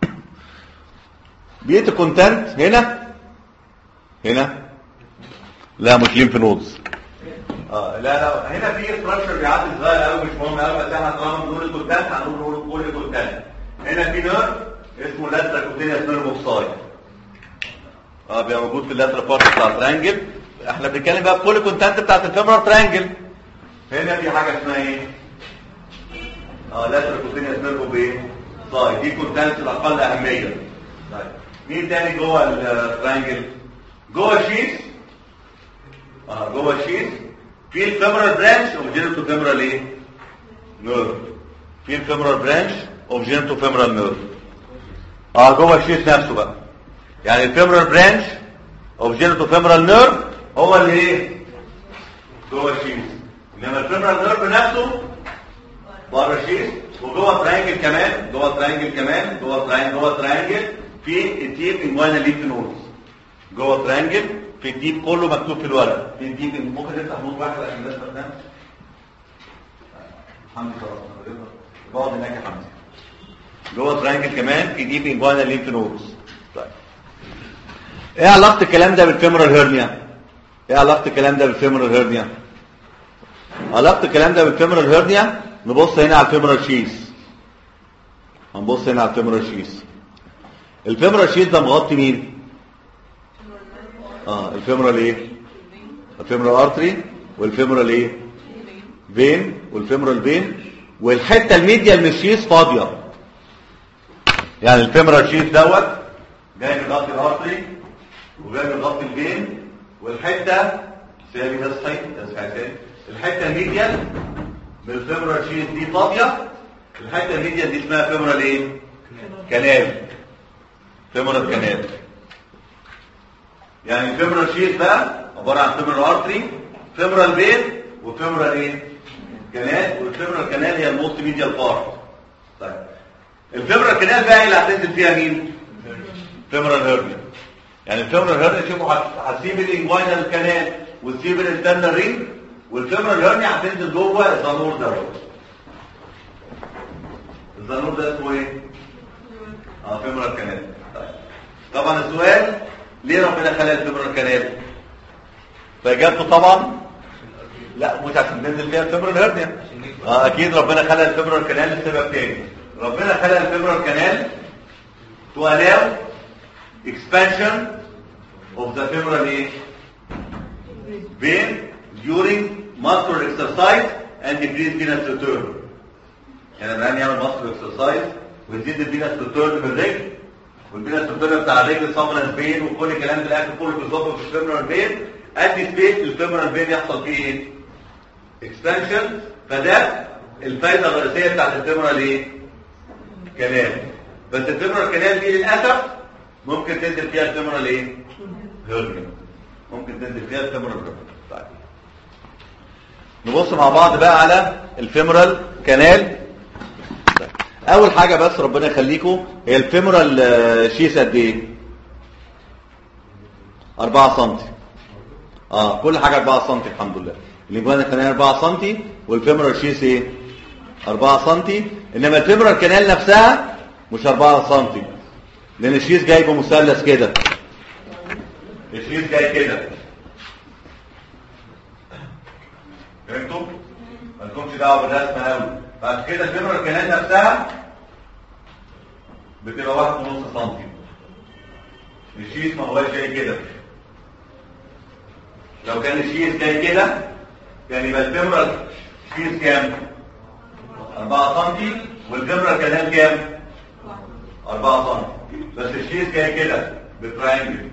B: بقيه الكونتنت هنا هنا لا مش ليمف نودز اه لا لا هنا في ستراكشر بيعدي صغير قوي مش مهم قوي بس احنا طالما بنقول الكونتنت هنقول كل الكونتنت هنا في نيرف اسمه لاترا كوتينيوس نيرف اوكسايد اه بيبقى موجود في اللاترا بارت بتاع الترانجل احنا بنتكلم بقى في كل الكونتنت بتاعت الفيمورال ترانجل هنا في حاجه اسمها ايه اه لاترا كوتينيوس نيرف بايه طيب دي كونتنت الاقل اهميه طيب مين تاني جوه الترانجل جوه الشيس اه جوه الشيس في الفيمورال برانش اوف جينيتو فيمورال ايه نيرف في الفيمورال برانش اوف جينيتو فيمورال نيرف اه جوه الشيس نفسه بقى يعني الفيمورال برانش اوف جينيتو فيمورال نيرف هو اللي ايه جوه الشيس انما الفيمورال نيرف نفسه بره الشيس وجوه تريانجل كمان جوه تريانجل كمان جوه تريانجل جوه تريانجل في الديب انجوانا ليف نودز جوه تريانجل في الديب كله مكتوب في الورق في الديب ممكن نفتح نود واحد عشان الناس ما تنامش حمدي خلاص بقعد هناك يا حمدي جوه تريانجل كمان في ديب انجوانا ليف نودز طيب ايه علاقه الكلام ده بالفيمورال هيرنيا ايه علاقه الكلام ده بالفيمورال هيرنيا علاقه الكلام ده بالفيمورال هيرنيا نبص هنا على الفيمورال شيس هنبص هنا على الفيمورال شيس الفيمورال شيس ده مغطي مين اه الفيمورال ايه الفيمورال ارتري والفيمورال ايه فين والفيمورال فين والحته الميديا من الشيس فاضيه يعني الفيمورال شيس دوت جاي مغطي الارتري وجاي مغطي الفين والحته سامي تصحي تصحي تاني الحته الميديا من الفيمورال شيس دي فاضيه الحته الميديا دي اسمها فيمورال ايه كنال فيمورال كنال يعني الفيمورال شيس بقى عباره عن فيمورال ارتري فيمورال فين وفيمورال ايه كنال والفيمورال كنال هي الموست ميديال بارت طيب الفيمورال كنال بقى اللي هتنزل فيها مين فيمورال هيرنيا يعني الفيمورال هيرنيا شوفوا هتسيب الانجوينال كنال وتسيب الانترنال رينج والفيمورال هيرنيا هتنزل جوه الزنور دوت الزنور ده اسمه ايه اه فيمورال كنال طيب طبعا السؤال ليه ربنا خلق الفيمورال كنال فاجابته طبعا لا مش عشان ننزل فيها الفيمورال هيرنيا اه اكيد ربنا خلق الفيمورال كنال لسبب تاني ربنا خلق الفيمورال كنال to allow expansion of the femoral ايه vein during muscular exercise and decrease venous return يعني الآن يعمل muscular exercise ويزيد الفينس return في الرجل والفينس return بتاع الرجل صمنا فين وكل الكلام ده الاكل كله بيصب في الفيمورال فين ادي سبيس الفيمورال فين يحصل فيه ايه expansion فده الفايده الرئيسيه بتاعت الفيمورال ايه كنال بس الفيمورال كنال دي للاسف ممكن تنزل فيها الفيمورال ايه هيرنيا ممكن تنزل فيها الفيمورال هيرنيا طيب نبص مع بعض بقى على الفيمورال كنال طيب. اول حاجه بس ربنا يخليكم هي الفيمورال شيس قد ايه 4 سم اه كل حاجه 4 سم الحمد لله الانجوانا كانال 4 سم والفيمورال شيس ايه 4 سم انما الفيمورال كانال نفسها مش 4 سم لان الشيس جاي بمثلث كده الشيس جاي كده فهمتوا ما لكمش دعوه بالرسمه قوي بعد كده الفيمورال كانال نفسها بتبقى واحد ونص سنتي الشيس ما هواش جاي كده لو كان الشيس جاي كده كان يبقى الفيمورال شيس كام 4 سم والفيمورال كانال كام 4 سم بس الشيس جاي كده بتراينجل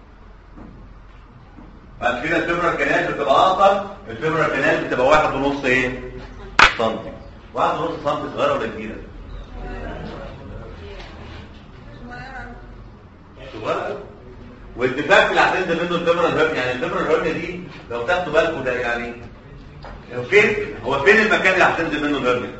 B: بعد كده الفيمورال كانال بتبقى اقصر الفيمورال كانال بتبقى واحد ونص ايه سنتي واحد ونص سنتي صغيره ولا كبيره صغيره والدفاع اللي هتنزل منه الفيمورال هيرنيا يعني الفيمورال هيرنيا دي لو تاخدوا بالكم ده يعني هو فين هو فين المكان اللي هتنزل منه الهيرنيا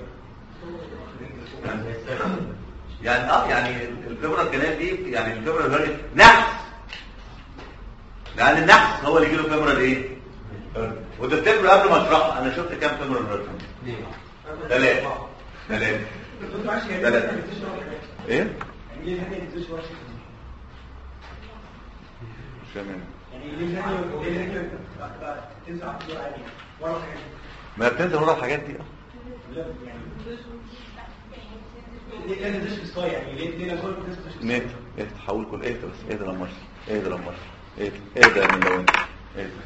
B: يعني اه يعني الفيمورال كانال دي يعني الفيمورال هيرنيا نحس لان النحس هو اللي يجي له فيمورال ايه وده بتفرق قبل ما اشرحها انا شفت كام فيمورال هيرنيا ثلاثة ثلاثة ثلاثة ايه مش فاهم ما هي بتنزل ورا الحاجات دي نت ايه تحول كل ايه بس ايه ده لما ايه ده لما ايه ايه ده من لو انت ايه ده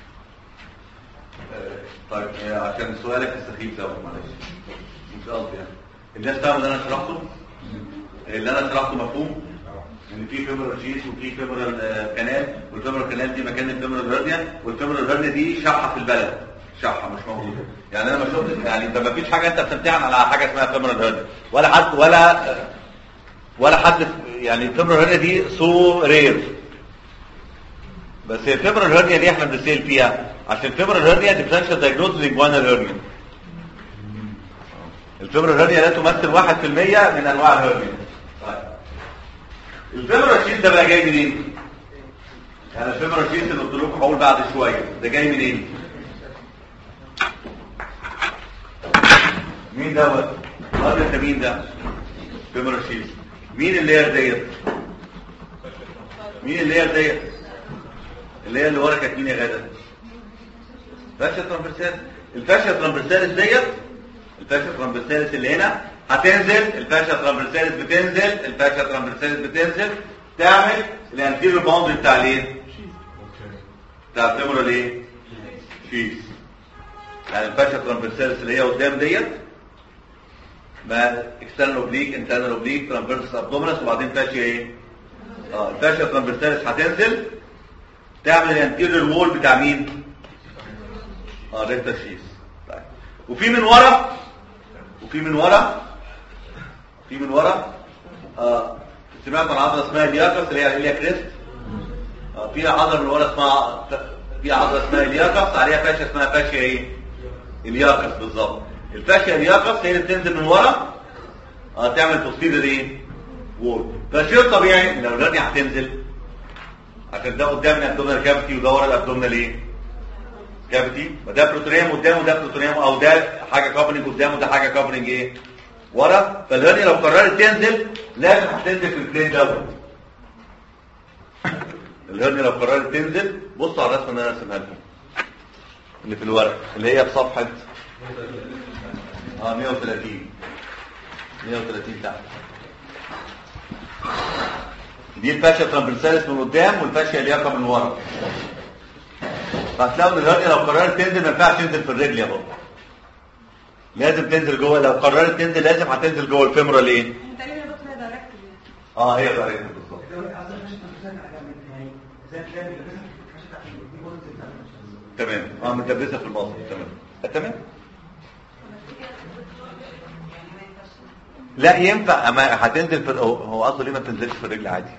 B: آه، طيب آه، عشان سؤالك السخيف ده معلش مش قصدي يعني الناس فاهمه اللي انا شرحته اللي انا شرحته مفهوم ان في فيمورال شيس وفي فيمورال آه، كانال والفيمورال كانال دي مكان الفيمورال هيرنيا والفيمورال هيرنيا دي شحه في البلد شحه مش موجوده يعني انا ما شفت يعني انت ما فيش حاجه انت بتمتحن على حاجه اسمها فيمورال هيرنيا ولا حد ولا آه، ولا حد يعني الفيمورال هيرنيا دي سو رير بس هي الفيمورال هيرنيا دي احنا بنسال فيها عشان الفيمورال هيرنيا ديفرنشال دايجنوز للجوانال هيرنيا الفيمورال هيرنيا لا تمثل 1% من انواع الهيرنيا طيب الفيمورال شيت ده بقى جاي منين يعني الفيمورال شيت اللي قلت لكم هقول بعد شويه ده جاي منين مين دوت الراجل ده مين ده فيمورال شيت مين اللاير ديت مين اللاير ديت اللي هي اللي ورا كانت مين يا غدا فاشيا ترامبرسالس الفاشيا ترامبرسالس ديت الفاشيا ترامبرسالس اللي هنا هتنزل الفاشيا ترامبرسالس بتنزل الفاشيا ترامبرسالس بتنزل تعمل الانتيريور باوندري بتاع الايه بتاع الفيمورال ايه شيس يعني الفاشيا ترامبرسالس اللي هي قدام ديت ما اكسترنال اوبليك انترنال اوبليك ترامبرسس ابدومينس وبعدين فاشيا ايه اه الفاشيا ترامبرسالس هتنزل تعمل الانتيريور وول بتاع مين اه ريكتر شيس طيب وفي من ورا وفي من ورا في من ورا آه سمعت عن عضله اسمها الياكس اللي هي اليا كريست آه في عضله من ورا اسمها في عضله اسمها الياكس عليها فاشيه اسمها فاشيه ايه الياكس بالظبط الفاشيه الياكس هي اللي بتنزل من ورا اه تعمل بوستيريور ايه وول فشيء طبيعي لو الرادية هتنزل عشان ده قدام الابدومينال كافيتي وده ورا الابدومينال ايه كافيتي وده بروتونيوم قدامه وده بروتونيوم او ده حاجه كابرنج قدامه ده حاجه كابرنج ايه ورا فالهرنيا لو قررت تنزل لازم هتنزل في البلين دوت الهرنيا لو قررت تنزل بصوا على الرسمه اللي انا رسمها لكم اللي في الورق اللي هي في صفحه اه 130 130 تحت دي الفاشيا ترامبرسالس من قدام والفاشيا الياقه من ورا فهتلاقوا ان الهرنيا لو قررت تنزل ما ينفعش تنزل في الرجل يا بابا لازم تنزل جوه لو قررت تنزل لازم هتنزل جوه الفيمورال ايه
D: تقريبا يا دكتور هي دايركت يعني
B: اه هي دايركت بالظبط تمام اه متدبسه في المصري تمام آه، تمام لا ينفع اما هتنزل في هو- هو اصله ليه ما بتنزلش في الرجل عادي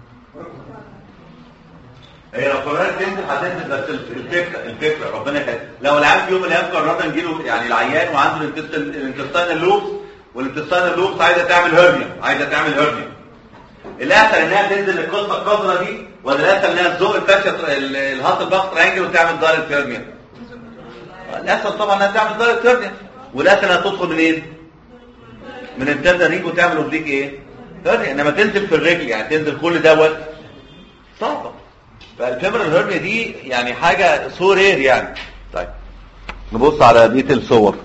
B: هي لو قررت تنزل هتنزل بس الفكره الفكره ربنا يخليك لو العيان في يوم من الايام قررنا نجيله يعني العيان وعنده الانتستين لوبس والانتستين لوبس عايزه تعمل هرنيا عايزه تعمل هرنيا الاسهل انها تنزل القصه الخضراء دي ولا الاسهل انها تزق الفاشيه ال- الهات الباك ترانجل وتعمل دايركت هيرنيا الاسهل طبعا انها تعمل دايركت هيرنيا والاسهل انها تدخل منين من التندر رينج وتعمل اوبليك ايه هيرنيا انما تنزل في الرجل يعني تنزل كل دوت صعبه فالفيمرال هيرنيا دي يعني حاجه سو رير يعني طيب نبص على بقيه الصور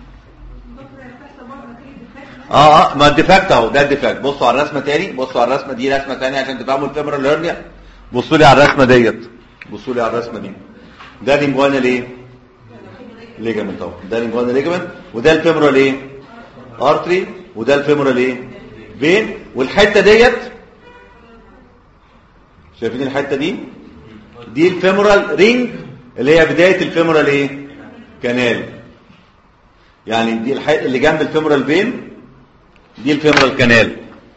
B: اه اه ما الديفكت اهو ده الديفكت بصوا على الرسمه تاني بصوا على الرسمه دي رسمه تانية عشان تفهموا الفيمرال هيرنيا بصوا لي على الرسمه ديت بصوا لي على الرسمه دي ده لينجوانا ليه ليجامنت اهو ده لينجوانا ليجامنت وده الفيمرال ايه ارتري وده الفيمرال ايه فين والحته ديت شايفين الحته دي دي الفيمورال رينج اللي هي بدايه الفيمورال ايه كانال يعني دي الحته اللي جنب الفيمورال فين دي الفيمورال كانال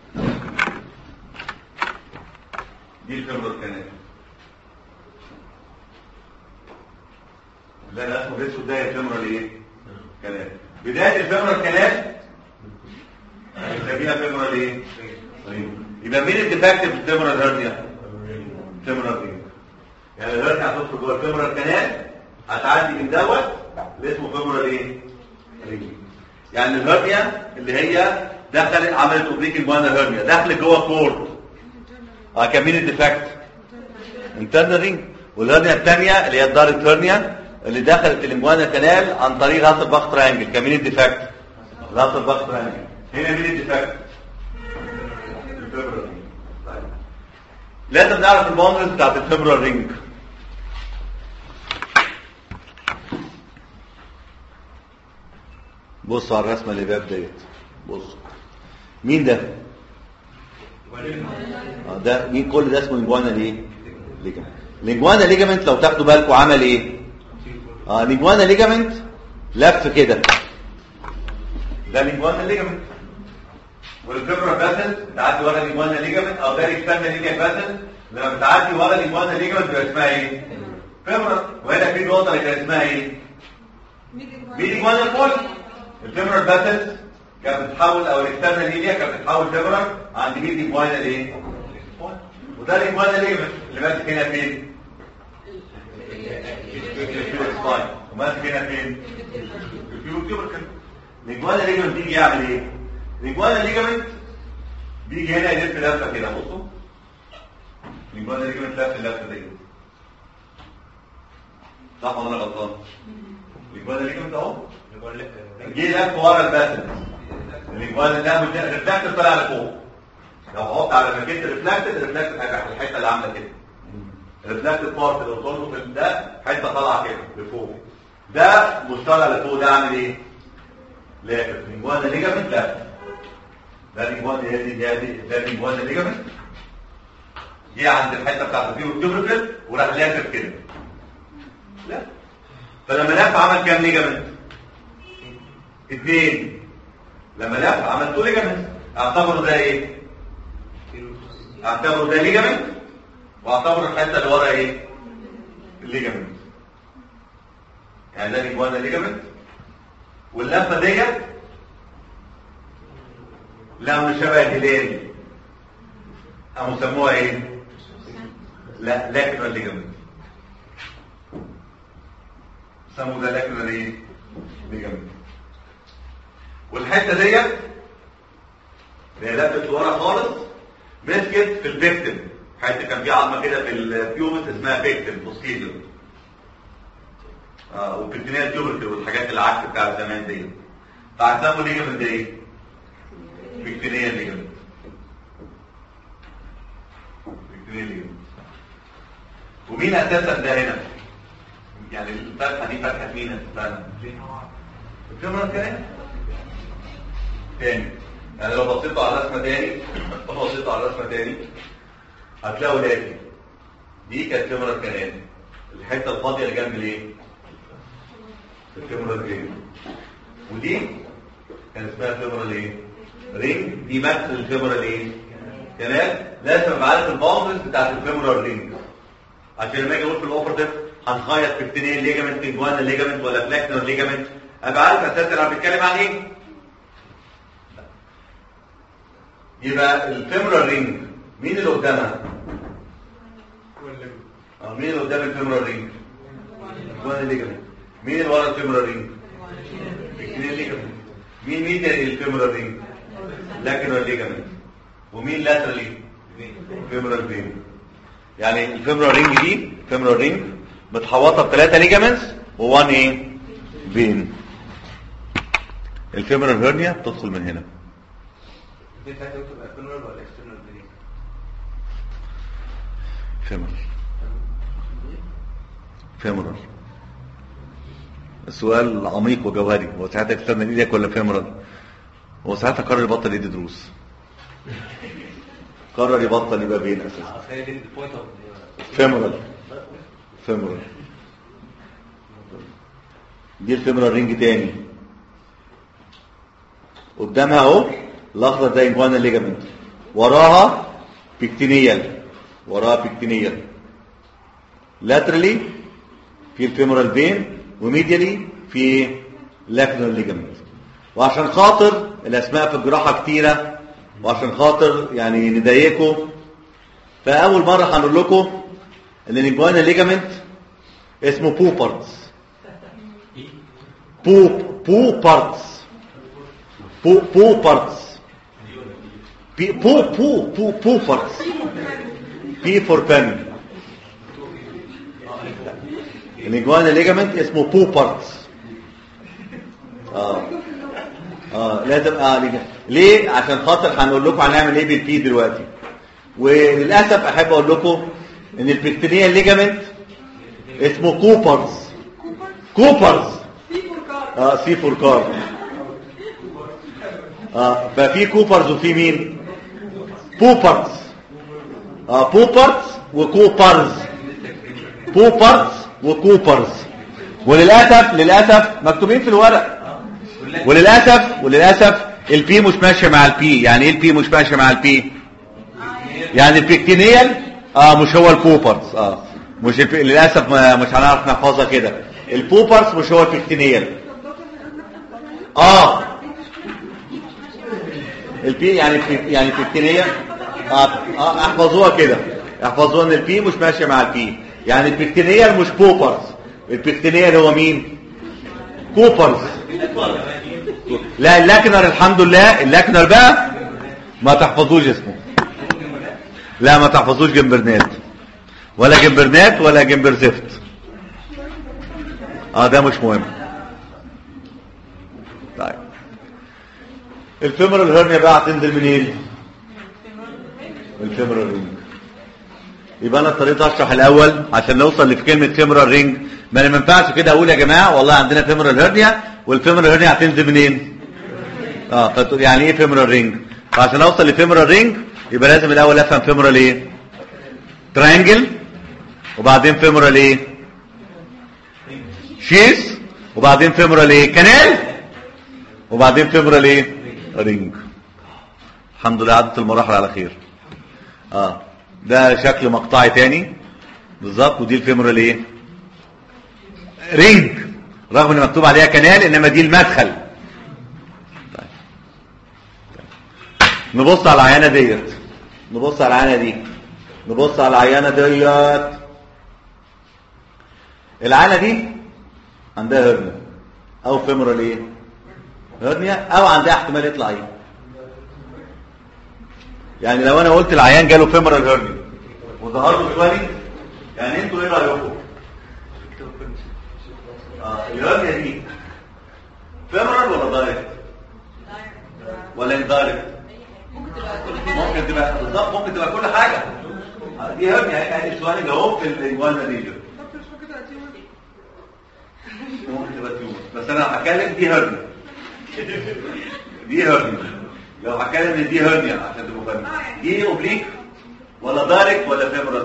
B: دي الفيمورال كانال لا لا اسمه الاسود ده الفيمورال ايه كانال بدايه الفيمورال كانال نسميها فيمورال ايه طيب يبقى مين الديفكتيف في الفيمورال هيرنيا فيمورال رينج يعني الهيرنيا هتدخل جوه الفيمورال كانال هتعدي من دوت اللي اسمه فيمورال ايه رينج يعني الهيرنيا اللي هي دخلت عملت اوبليك الموانا هيرنيا دخلت جوه كورد اه كان مين الديفكت انترنال رينج والهيرنيا الثانيه اللي هي الدارك هيرنيا اللي دخلت الاموانا كانال عن طريق هات الباخ ترانجل كان مين الديفكت هات الباخ ترانجل هنا مين الديفكت الفيمورال رينج طيب لازم نعرف الباوندرز بتاعت الفيمورال رينج بصوا على الرسمه اللي باب ديت بصوا مين ده اه ده مين كل ده اسمه لينجوانا ليه ليجامنت لينجوانا ليجامنت لو تاخدوا بالكم عمل ايه اه لينجوانا ليجامنت لف كده ده لينجوانا ليجامنت والفيبرال باسل بتعدي ورا لينجوانا ليجامنت او ده اكسترنال لينيا باسل لما بتعدي ورا لينجوانا ليجامنت بيبقى اسمها ايه فيبرال وهنا في نقطه اللي كان اسمها ايه ميدي جوانا الفول الفيبرال باسل كانت بتتحول او الاكسترنال لينيا كانت بتتحول فيبرال عند ميدي جوانا الايه وده لينجوانا ليجامنت اللي ماسك هنا فين سباين وماسك هنا فين الفيو تيوبركل لينجوانا ليجامنت بيجي يعمل ايه لينجوانا ليجامنت بيجي هنا يلف لفه كده بصوا لينجوانا ليجامنت لف اللفه دي صح ولا انا غلطان لينجوانا ليجامنت اهو جه لف ورا الباسل اللينجوانا ده ريفلكتد طلع لفوق لو حط على ماكيت ريفلكتد ريفلكتد هيبقى في الحته اللي عامله كده ريفلكتد بارت اللي وصل له في ده حته طالعه كده لفوق ده مش طالع لفوق ده عامل ايه؟ لافف لينجوانا ليجامنت لافف ده لينجوانا دي دي دي ده لينجوانا ليجامنت جه عند الحته بتاعت الفيو تيوبركل وراح لافف كده لا فلما لف عمل كام ليجامنت؟ اثنين لما لف عمل تو ليجامنت اعتبروا ده ايه؟ اعتبروا ده ليجامنت واعتبروا الحته اللي ورا ايه؟ الليجامنت يعني ده ليجوانا ليجامنت واللفه ديت لو شبه الهلال قاموا سموها ايه؟ لا لاكرال ليجامنت سموا ده لاكرال ايه؟ ليجامنت والحته ديت اللي هي لفت لورا خالص مسكت في البيكتم حته كان في عظمه كده في البيومس اسمها بيكتم بوستيريور اه والبرتينيال تيوبركل والحاجات العكس بتاع زمان دي فهتسموا ليجامنت ده ايه؟ بكتيريال ليجامنت بكتيريال ليجامنت ومين اساسا ده هنا؟ يعني الفتحه دي فتحه مين اساسا؟ الفيمرال كان تاني يعني لو بصيتوا على الرسمه تاني لو بصيتوا على الرسمه تاني هتلاقوا لافي دي كانت فيمرال كانال الحته الفاضيه اللي جنب الايه؟ الفيمورال رينج ودي كان اسمها فيمورال ايه رينج دي مثل الفيمورال ايه كمان لازم ابقى عارف الباوندرز بتاعت الفيمورال رينج عشان لما اجي اقول في الاوبرتيف هنخيط في اثنين ليجامنت انجوانا ليجامنت ولا فلاكنر ليجامنت ابقى عارف اساسا انا بتكلم عن ايه يبقى الفيمورال رينج مين اللي قدامها اه مين اللي قدام الفيمورال رينج جوان الليجمنت مين اللي ورا الفيمورال رينج الاثنين ليجمنت مين مين ده الفيمورال رينج لاكنال ليجمنت ومين لاترالي فيمورال فين يعني الفيمورال رينج دي الفيمورال رينج متحوطه بثلاثه ليجمنتس ووان ايه فين الفيمورال هيرنيا بتدخل من هنا
E: دي بتاعت دكتور اكسترنال ولا اكسترنال بريك
B: فيمورال فيمورال السؤال عميق وجوهري هو ساعتها اكسترنال ايدك ولا فيمورال هو ساعتها قرر يبطل يدي دروس قرر يبطل يبقى بين اساسا
E: اصل هي دي البوينت اوف
B: فيمورال فيمورال دي الفيمورال رينج تاني قدامها اهو الاخضر ده انجوانا ليجامنت وراها بيكتينيال وراها بيكتينيال لاترالي في الفيمورال فين وميديالي في لاكنال ليجامنت وعشان خاطر الاسماء في الجراحه كتيره وعشان خاطر يعني نضايقكم فاول مره هنقول لكم ان الانجوانا ليجامنت اسمه بو بارتس بو بو بارتس بو بو بارتس بي بو بو بو بو بارتس بي فور بن الانجوانا ليجامنت اسمه بو بارتس اه اه لازم اه ليه- ليه عشان خاطر هنقول لكم هنعمل ايه بالبي دلوقتي وللاسف احب اقول لكم ان البكتيريا ليجامنت اسمه كوبرز كوبرز
D: سي فور كار
B: اه سي فور كار اه ففي كوبرز وفي مين بوبرز اه بوبرز وكوبرز بوبرز وكوبرز وللاسف للاسف مكتوبين في الورق وللاسف وللاسف البي مش ماشيه مع البي يعني ايه البي مش ماشيه مع البي يعني البيكتينيال اه مش هو البوبرز اه مش البي... للاسف ما مش هنعرف نحفظها كده البوبرز مش هو البيكتينيال اه البي يعني يعني بيكتينيال اه, آه احفظوها كده احفظوها ان البي مش ماشيه مع البي يعني البيكتينيال مش بوبرز البيكتينيال هو مين كوبرز لا اللاكنر الحمد لله اللاكنر بقى ما تحفظوش اسمه لا ما تحفظوش جمبرنات ولا جمبرنات ولا جمبر زفت اه ده مش مهم طيب الفيمورال هيرنيا بقى هتنزل منين الفيمورال رينج يبقى انا اضطريت اشرح الاول عشان نوصل لفي كلمه فيمورال رينج ما انا ما ينفعش كده اقول يا جماعه والله عندنا فيمورال هيرنيا والفيمورال هيرنيا هتنزل منين اه فتقول يعني ايه فيمورال رينج فعشان اوصل لفيمورال رينج يبقى لازم الاول افهم فيمورال ايه ترينجل وبعدين فيمورال ايه شيس وبعدين فيمورال ايه كانال وبعدين فيمورال ايه رينج الحمد لله عدت المراحل على خير اه ده شكل مقطعي تاني بالظبط ودي الفيمورال ايه رينج رغم ان مكتوب عليها كنال انما دي المدخل طيب. طيب. نبص على العيانه ديت نبص على العيانه دي نبص على العيانه ديت العيانه دي عندها هرنيا او فيمورال ايه هرنيا او عندها احتمال يطلع ايه يعني لو انا قلت العيان جاله فيمورال هرنيا وظهر له سوالي يعني انتوا ايه رايكم اه الهرنيا دي فيمورال ولا دايركت ولا اندايركت ممكن تبقى بالظبط ممكن تبقى كل حاجه آه، دي هرنيا يعني السؤال اللي هو في الانجوانا ريجن
D: دكتور شو كده تيومر
B: ممكن تبقى تيومر بس انا هتكلم دي هرنيا دي هرنيا لو هتكلم ان دي هرنيا عشان تبقوا فاهمين دي اوبليك ولا دايركت ولا فيمورال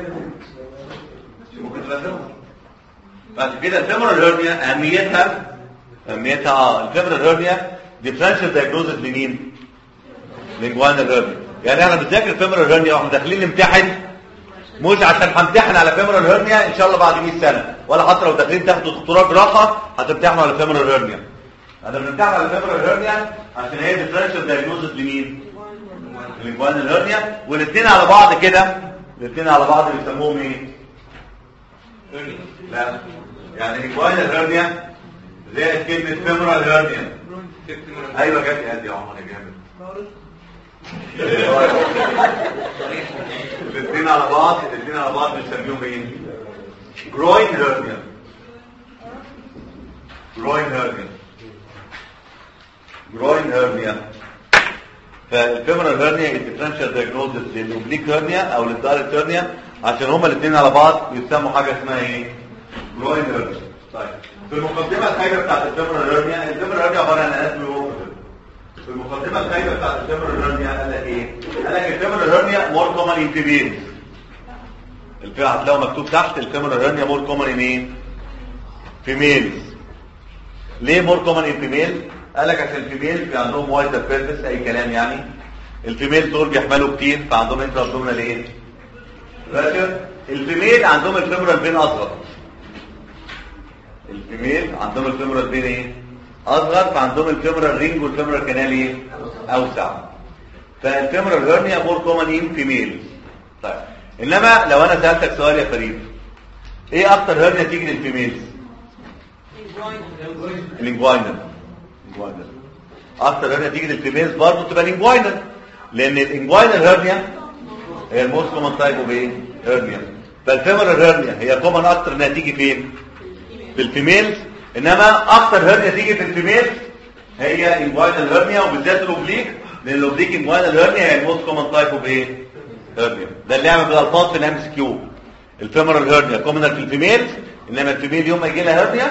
B: ممكن تبقى فيمورال بعد كده الفيمورال هرنيا اهميتها اهميتها اه الفيمورال هرنيا ديفرنشال دايجنوزس لمين؟ لانجوانا هرنيا يعني احنا بنذاكر الفيمورال هرنيا واحنا داخلين نمتحن مش عشان همتحن على فيمورال هرنيا ان شاء الله بعد 100 سنه ولا حتى لو داخلين تاخدوا دكتوراه جراحه هتمتحنوا على فيمورال هرنيا انا بنمتحن على فيمورال هرنيا عشان هي ديفرنشال دايجنوزس لمين؟ الانجوانال هيرنيا والاثنين على بعض كده الاثنين على بعض بيسموهم ايه لا يعني الانجوانال هيرنيا زائد كلمه فيمورال هيرنيا ايوه جت يا يا عمر يا جامد الاثنين على بعض الاثنين على بعض بنسميهم ايه جروين هيرنيا جروين هيرنيا جروين هيرنيا فالفيمورال هيرنيا الديفرنشال دايجنوزس للاوبليك هيرنيا او للدايركت هيرنيا عشان هما الاثنين على بعض يسموا حاجه اسمها ايه جروين هيرنيا طيب في المقدمه الخايبه بتاعت الفيمورال هيرنيا الفيمورال هيرنيا عباره عن اناتومي ووكر في المقدمه الخايبه بتاعت الفيمورال هيرنيا قال لك ايه قال لك الفيمورال هيرنيا مور كومن ان فيميلز الفيمورال هتلاقوا مكتوب تحت الفيمورال هيرنيا مور كومن ان ايه فيميلز ليه مور كومن ان فيميل قال لك عشان الفيميل في عندهم وايتر بيرفس اي كلام يعني الفيميل دول بيحملوا كتير فعندهم انتر ابدومينال ايه راشر الفيميل عندهم الفيمورال بين اصغر الفيميل عندهم الفيمورال بين ايه اصغر فعندهم الفيمورال رينج والفيمورال كانال ايه اوسع فالفيمورال هيرنيا مور كومن ان فيميل طيب انما لو انا سالتك سؤال يا فريد ايه اكتر هيرنيا تيجي للفيميلز الانجواينال الانجواينال اكتر هرنيا تيجي للفيميلز برضه تبقى الانجواينال لان الانجواينال هرنيا هي الموست كومن تايب اوف ايه هرنيا فالفيمورال هرنيا هي كومن اكتر انها تيجي فين في الفيميلز انما اكتر هرنيا تيجي في الفيميلز هي انجواينال هرنيا وبالذات الاوبليك لان الاوبليك انجواينال هرنيا هي الموست كومن تايب اوف ايه هرنيا ده اللي يعمل بالالفاظ في الام اس كيو الفيمورال هرنيا كومنر في الفيميلز انما الفيميل يوم ما يجي لها هرنيا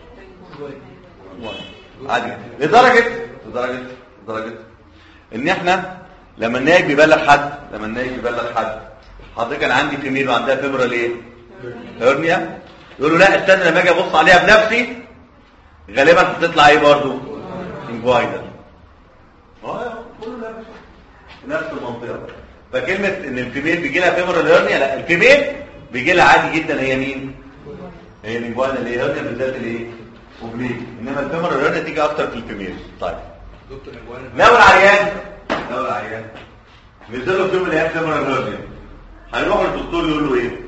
B: عادي لدرجة لدرجة لدرجة ان احنا لما النايب بيبلغ حد لما النايب بيبلغ حد حضرتك انا عندي فيميل وعندها فيمورال ايه هرنيا يقول له لا استنى لما اجي ابص عليها بنفسي غالبا هتطلع ايه برضو انجواينال اه كله لا نفس المنطقه فكلمه ان الفيميل بيجي لها فيمورال هرنيا لا الفيميل بيجي لها عادي جدا هي مين هي الانجواينال اللي هي هرنيا بالذات الايه اوبليك انما الفيمورال هرنيا تيجي اكتر في الفيميل طيب
E: دكتور اجوان
B: لو العيان لو العيان نزل له في يوم من الايام فيمورال هرنيا هيروح للدكتور يقول له ايه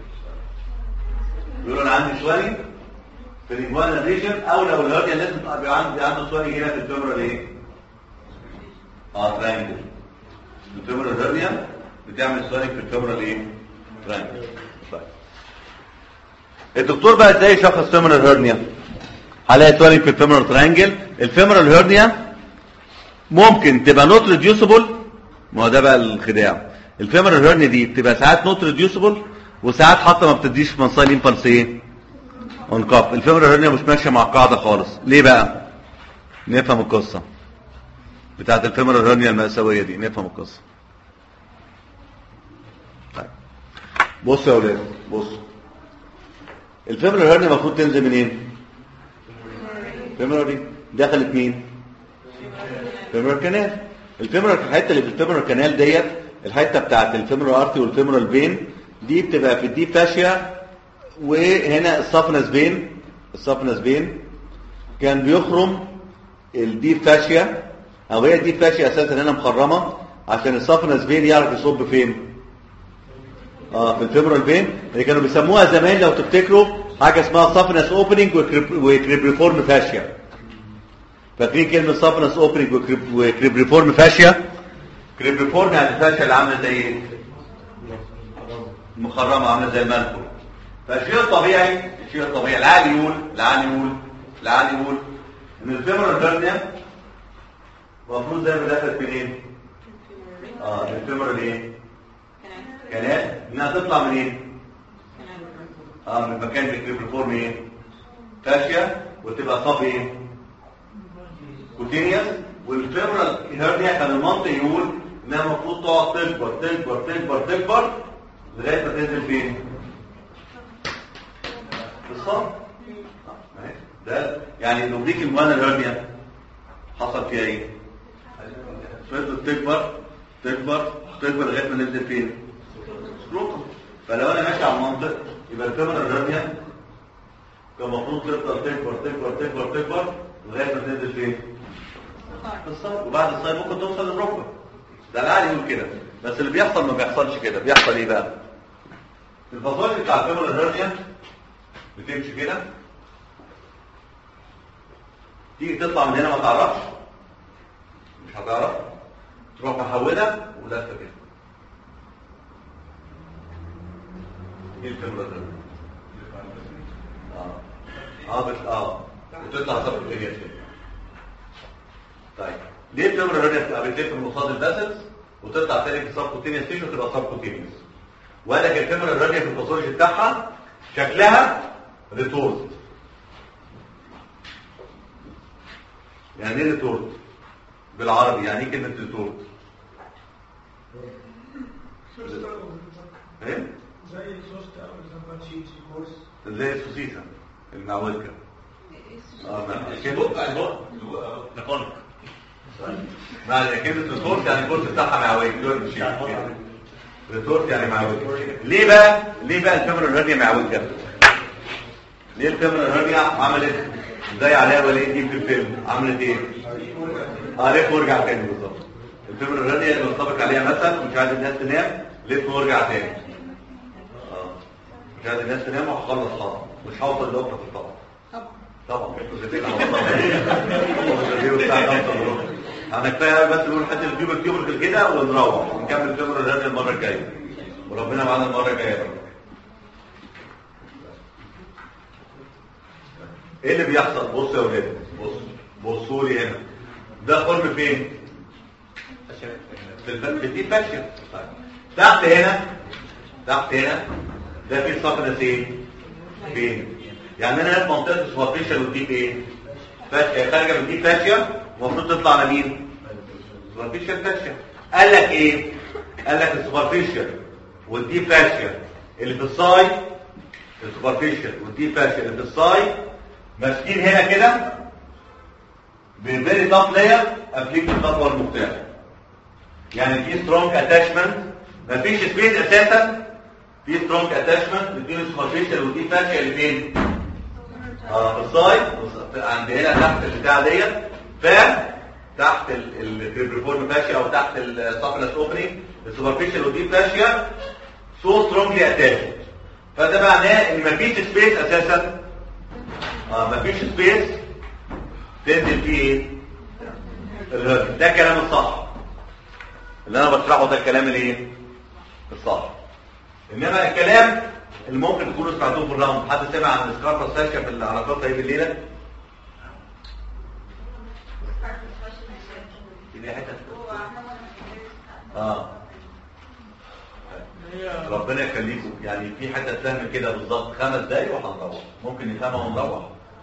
B: يقول له انا عندي سوالي في الانجوانا ريجن او لو الهرنيا لازم تبقى عندي عنده سوالي هنا في الفيمورال ايه اه ترانجل الفيمورال هرنيا بتعمل سوالي في الفيمورال ايه ترانجل طيب الدكتور بقى ازاي يشخص فيمورال هرنيا هلاقي سوالي في الفيمورال ترانجل الفيمورال هرنيا ممكن تبقى نوت ريديوسبل ما هو ده بقى الخداع الفيمورال هرنيا دي بتبقى ساعات نوت ريديوسبل وساعات حتى ما بتديش في منصاي الامبلس ايه انقاف الفيمورال هرنيا مش ماشيه مع القاعده خالص ليه بقى نفهم القصه بتاعت الفيمورال هرنيا المأساويه دي نفهم القصه طيب بصوا يا اولاد بصوا الفيمورال هرنيا المفروض تنزل منين الفيمورال دي دخلت مين الفيمورال كانال الفيمورال الحته اللي في الفيمورال كانال ديت الحته بتاعت الفيمورال ارتي والفيمورال فين دي بتبقى في الديب فاشيا وهنا الصفنس بين الصفنس بين كان بيخرم الديب فاشيا او هي الديب فاشيا اساسا هنا مخرمه عشان الصفنس بين يعرف يصب فين اه في الفيمورال فين اللي كانوا بيسموها زمان لو تفتكروا حاجه اسمها صفنس اوبننج وكريبريفورم فاشيا فاكرين كلمه صفنس اوبننج وكريبريفورم فاشيا كريبريفورم يعني الفاشيا اللي عامله زي ايه مخرمه عامله زي المنفل فالشيء الطبيعي الشيء الطبيعي العقل يقول العقل يقول العقل يقول ان الفيمورال هرنيا المفروض زي ما دخلت منين اه الفيمورال ايه كلام انها تطلع منين اه من مكان الكريبريفورم ايه فاشيا وتبقى صب ايه كوتينيوس والفيمورال هرنيا كان المنطق يقول انها المفروض تقعد تكبر تكبر تكبر تكبر لغايه ما تنزل فين في الصدر ده يعني الاوبليك الموانا الهرنيا حصل فيها ايه فضلت تكبر تكبر تكبر لغايه ما ننزل فين سكروتم فلو انا ماشي على المنطق يبقى الفيمورال هرنيا كان المفروض تفضل تكبر تكبر تكبر تكبر لغايه ما تنزل فين في الصدر وبعد الصدر ممكن توصل للركبه ده العقل يقول كده بس اللي بيحصل ما بيحصلش كده بيحصل ايه بقى الفاصوليا بتاع الفيمورال هيرنيا بتمشي كده تيجي تطلع من هنا ما تعرفش مش هتعرف تروح محولها ولفه كده ايه الفيمورال هيرنيا اه اه بس اه وتطلع سبكوتينيوس كده طيب ليه الفيمورال هيرنيا بتبقى بتلف من قصاد الفاسلز وتطلع تاني في سبكوتينيوس تيشو تبقى سبكوتينيوس وقال لك الفيمورال هيرنيا في الباثولوجي بتاعها شكلها ريتورد يعني ايه ريتورد بالعربي يعني ايه كلمه ريتورد ايه
F: زي السوست او الزباتشيتش كورس
B: زي السوسيسه المعوجه اه ما كده
E: نقول
B: مع كلمه ريتورد يعني الكورس بتاعها معوج دول شيء ريتورد يعني معوج ليه بقى ليه بقى الكاميرا الراديو معوجه ليه الكاميرا الراديو عملت زي علاء ولي دي في الفيلم عملت ايه اه لف وارجع تاني بالظبط الفيلم الراديو اللي منطبق عليها مثلا مش عايز الناس تنام لف وارجع تاني اه مش عايز الناس تنام وهخلص طبعا مش هوصل لاخرى في الطبق طبعا انا كفايه بس نقول حد الجيوب الكيوبركل كده ونروح ونكمل الكاميرا الراديو المره الجايه وربنا معانا المره الجايه بقى. ايه اللي بيحصل بص يا ولاد بص بصوا لي هنا ده خرم فين في الف... في الديب فاشن طيب. تحت هنا تحت هنا ده في صفنة ايه فين يعني انا في منطقه السوبرفيشال والديب ايه فاشيا خارجه من الديب فاشيا المفروض تطلع على مين سوبرفيشال فاشيا قال لك ايه قال لك السوبرفيشال والديب فاشيا اللي في الصاي السوبرفيشال والديب فاشيا اللي في الصاي ماسكين هنا كده بفيري توب لاير قافلين الخطوه المختلفه يعني في سترونج اتاشمنت مفيش سبيس اساسا في سترونج اتاشمنت بين السوبرفيشال والديب فاشيا الاثنين اه في الصاي عند هنا تحت البتاع ديت ف تحت الكريبريفورم فاشيا او تحت السابلس اوبننج السوبرفيشال والديب فاشيا سو سترونجلي اتاشد فده معناه ان مفيش سبيس اساسا اه مفيش سبيس تنزل فيه ايه الهرم ده كلام الصح اللي انا بشرحه ده الكلام الايه الصح انما الكلام اللي ممكن تكونوا سمعتوه في الراوند حد سمع عن السكاربا ساشا في العلاقات طيب الليله دي حته اه ربنا يخليكم يعني في حته فهم كده بالظبط خمس دقايق وهنروح ممكن نفهمها ونروح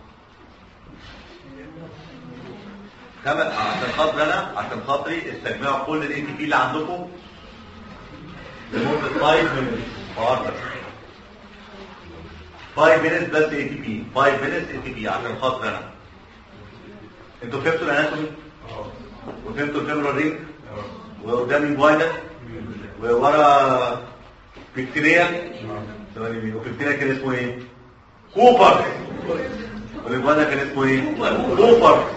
B: خمس عشان خاطر انا عشان خاطري استجمعوا كل الاي تي بي اللي عندكم لمده 5 minutes النهارده 5 minutes بس اي تي بي 5 minutes اي تي بي عشان خاطر انا انتوا فهمتوا الاناتومي وفهمتوا الفيمورال رينج وقدامي فاينل وورا بكتيريا وبكتيريا كان اسمه ايه كوبر والإجوانا كان اسمه ايه كوبر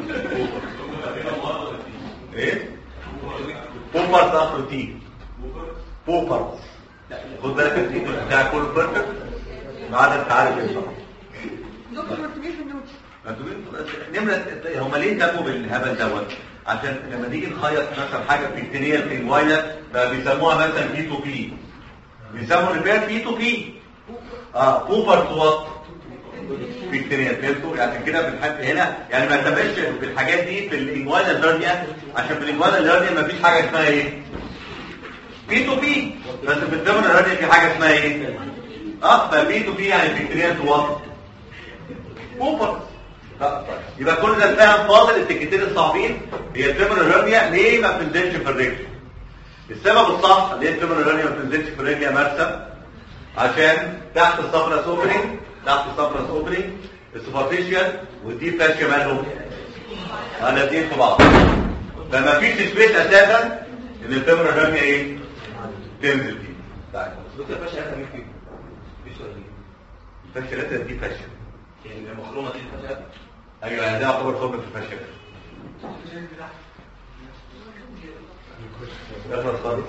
B: ايه كوبر اخر تي كوبر خد بالك التي بتاع كله بيرفكت ما عدا انت عارف ايه صح
D: دكتور مكتوبين في النوت
B: نمرة هم ليه تموا بالهبل دوت عشان لما نيجي نخيط مثلا حاجة في التنية في الواينة بقى بيسموها مثلا بي تو بي بيسموا الريبير بي تو بي اه كوبر توات في التنية فهمتوا يعني كده بنحط هنا يعني ما تبقاش بالحاجات دي في الانجوانا ليرنيا عشان في الانجوانا ليرنيا ما فيش حاجة اسمها ايه بي تو بي بس في الدمن ليرنيا في حاجة اسمها ايه اه فبي تو بي يعني في التنية توات كوبر لا، طيب. يبقى كل ده فاهم فاضل التكتين الصعبين هي الفيمر الرمية ليه ما بتنزلش في الرجل السبب الصح ليه الفيمر الرمية ما بتنزلش في الرجل يا مرسم عشان تحت الصفرة اوبننج تحت الصفرة اوبننج السوبرفيشال والديب فاشيا مالهم الاثنين في بعض فما فيش سبيس اساسا ان الفيمر الرمية ايه تنزل فيه طيب
E: دكتور باشا هذا مين فيكم؟ مفيش ولا ايه؟
B: الفاشيا دي فاشيا
E: يعني المخرومه دي الفاشا
B: ايوه يعني ده يعتبر فوق في الفاشيا يخلص خالص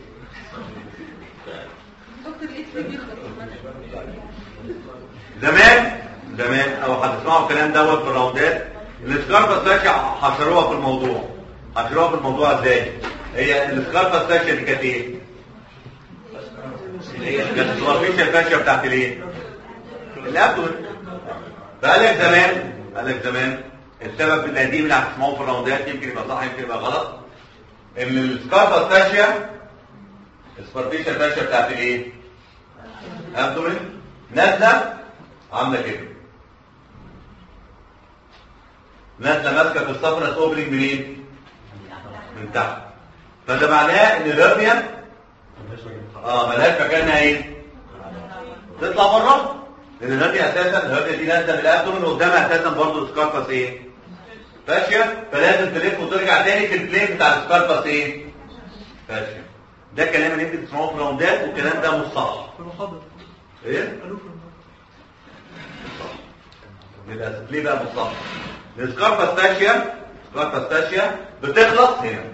D: دكتور الاكس بيخلص
B: زمان زمان او هتسمعوا الكلام دوت في الراوندات السكاربا ساشا حشروها في الموضوع حشروها في الموضوع ازاي هي السكاربا ساشا دي كانت ايه كانت السوبرفيشال فاشيا بتاعت الايه الابدون فقال لك زمان قال لك زمان السبب القديم اللي هتسمعوه في الراوندات يمكن يبقى صح يمكن يبقى غلط ان السكاربا فاشيا السوبرفيشال فاشيا بتاعت الايه ابدومين نازله عامله كده نازله ماسكه في الصفرة اوبننج منين من تحت فده معناه ان الهرنيا اه ملهاش مكانها ايه تطلع بره لان الهرنيا اساسا الهرنيا دي نازله من الابدومين وقدامها اساسا برضه سكارباس ايه فاشيا فلازم تلف وترجع تاني في البلين بتاع السكارباس ايه فاشيا ده كلام اللي انت بتسمعوه في الراوندات والكلام ده مش صح
F: في المحاضرة
B: ايه
F: قالوا في المحاضرة
B: للاسف ليه بقى مش صح السكاربا ستاشيا سكاربا ستاشيا بتخلص هنا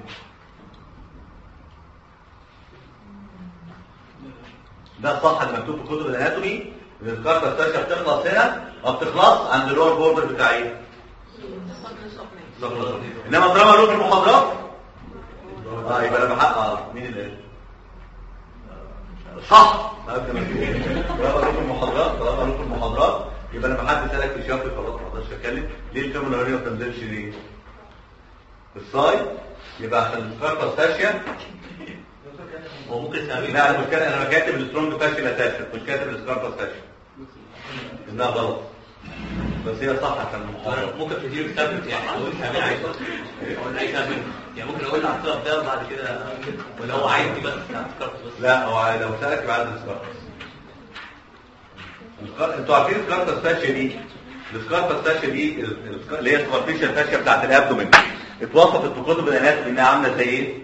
B: ده صح اللي مكتوب في كتب الاناتومي ان السكاربا ستاشيا بتخلص هنا ما بتخلص عند اللور بوردر بتاع ايه بتخلص. انما طالما له في المحاضرات اه يبقى لما حق اه مين اللي قال؟ صح طالما له في المحاضرات طالما له في المحاضرات يبقى لما حد سالك في شافي خلاص ما اقدرش اتكلم ليه الكاميرا هنا ما بتنزلش ليه الصاي يبقى عشان السكاربا ستاشيا هو ممكن تسميه لا انا مش كاتب انا كاتب السترونج فاشيا ستاشيا مش كاتب السكاربا ستاشيا انها غلط بس هي صح عشان المحاضرة
E: ممكن تدير الثابت يعني لو انت عامل عايز اقول اي ثابت يعني ممكن اقول على الثابت ده وبعد كده ولا هو عايز دي بس هتذكرت بس
B: لا هو لو سالك يبقى عايز السكاربا السكار- انتوا عارفين السكاربا ستاشيا دي السكاربا ستاشيا دي ال- السكار- اللي هي السوبرفيشال فاشيا بتاعت الابدومين اتوصفت في كتب الاناتومي انها عامله زي ايه؟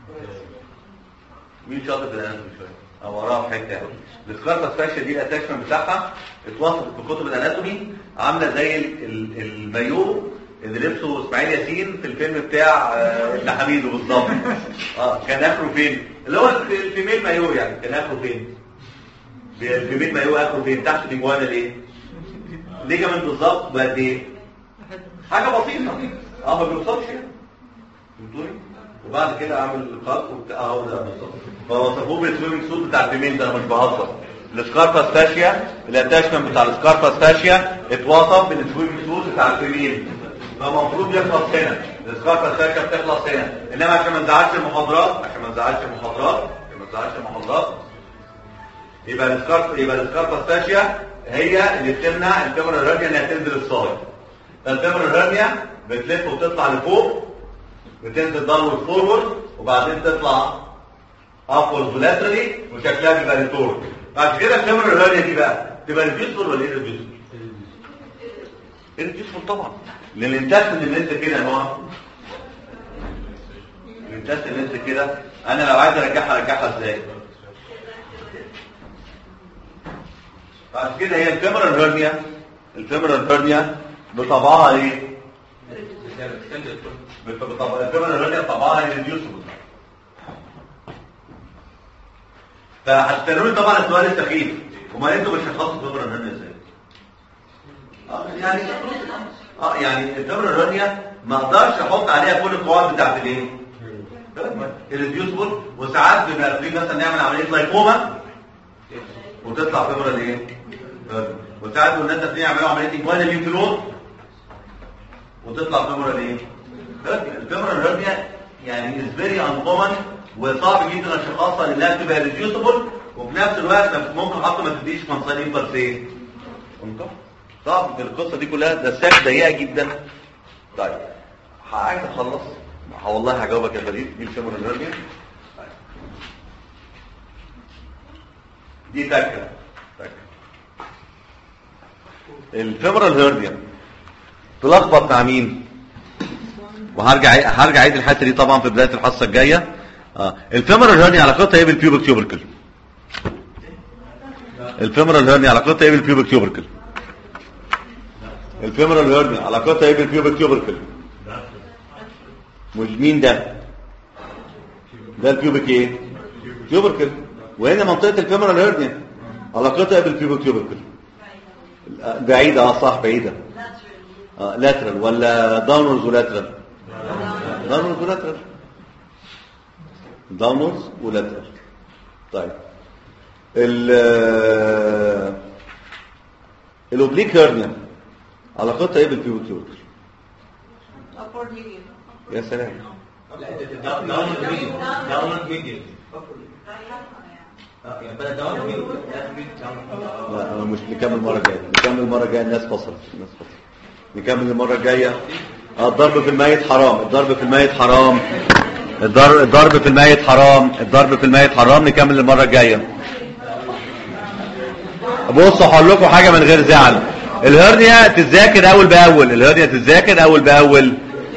B: مين شاطر في الاناتومي شويه؟ او وراها في حته يعني. السكاربا فاشيا دي الاتاشمنت بتاعها اتوصفت في كتب الاناتومي عامله زي ال- ال- المايو اللي لبسه اسماعيل ياسين في الفيلم بتاع آه، ابن حميدو بالظبط اه كان اخره فين؟ اللي هو الف- الفيميل مايو يعني كان اخره فين؟ الفيميل مايو اخره فين؟ تحت الجوانا ليه؟ ليجامنت بالظبط بقد ايه؟ حاجه بسيطه اه ما بيوصلش يعني فهمتوني؟ وبعد كده اعمل الخط وبتاع اهو ده بالظبط فوصفوه بالسويمنج سوت بتاع الفيميل ده انا مش بهزر السكاربا ستاشيا الاتاشمنت بتاع السكاربا ستاشيا اتوصف بالسويمنج سوت بتاع الفيميل فالمفروض يخلص هنا السكاربا ستاشيا بتخلص هنا انما عشان ما نزعلش المحاضرات عشان ما نزعلش المحاضرات عشان ما نزعلش المحاضرات يبقى السكارب يبقى السكاربا ستاشيا هي اللي بتمنع الفيمورال هيرنيا انها تنزل الصاج فالفيمورال هيرنيا بتلف وتطلع لفوق بتنزل داونورد فورورد وبعدين تطلع ابورد ولاترالي وشكلها بيبقى ريتورد بعد كده الفيمورال هيرنيا دي بقى تبقى ريديوسبل ولا ايه ريديوسبل؟ ريديوسبل طبعا لان الانتاستن اللي انت كده يا نوع الانتاستن اللي انت كده انا لو عايز ارجعها ارجعها ازاي؟ بعد كده هي الفيمورال هيرنيا الفيمورال هيرنيا بطبعها ايه؟ بطبعها الفيمورال هيرنيا طبعها ريديوسبل فهتسالوني طبعا السؤال السخيف امال انتوا مش هتخصصوا فيمورال هيرنيا ازاي؟ اه يعني اه يعني الفيمورال هيرنيا ما اقدرش احط عليها كل القواعد بتاعت الايه؟ الريديوسبل وساعات بيبقى في مثلا نعمل عمليه لايكوما وتطلع فيبرال ايه وساعات الناس بتيجي يعملوا عمليه انجوان اليوتينود وتطلع فيبرال ايه الفيبرال هيرنيا يعني از فيري انكومن وصعب جدا الشخاصه لانها تبقى ريديوسبل وفي نفس الوقت ممكن حتى ما تديش منصلين بس ايه صعب في القصه دي كلها ده ساك ضيقه جدا طيب عايز اخلص والله هجاوبك يا فريد دي الفيبرال هيرنيا دي تكه تكه الفيبرال هيرنيا تلخبط مع مين وهرجع هرجع اعيد الحته دي طبعا في بدايه الحصه الجايه اه الفيمورال هيرنيا علاقتها ايه بالبيوبك تيوبركل الفيمورال هيرنيا علاقتها ايه بالبيوبك تيوبركل الفيمورال هيرنيا علاقتها ايه بالبيوبك تيوبركل مش مين ده ده البيوبك ايه تيوبركل وهنا منطقه الفيمورال هيرنيا علاقتها بالبيوبك تيوبركل بعيده اه صح بعيده آه لاترال ولا داونورز ولاترال داونورز ولاترال داونورز ولاترال طيب ال الاوبليك هيرنيا علاقتها ايه بالبيوبك تيوبركل
D: upward median
B: يا سلام
E: داونلود فيديو داونلود فيديو اه يعني بدل داونلود فيديو لازم فيديو داونلود
B: لا انا مش نكمل المره الجايه نكمل المره الجايه الناس فصلت الناس فصلت نكمل المره الجايه آه، الضرب في الميت حرام الضرب في الميت حرام الضرب الضرب في الميت حرام الضرب في الميت حرام نكمل المره الجايه بصوا هقول لكم حاجه من غير زعل الهرنيا تتذاكر اول باول الهرنيا تتذاكر اول باول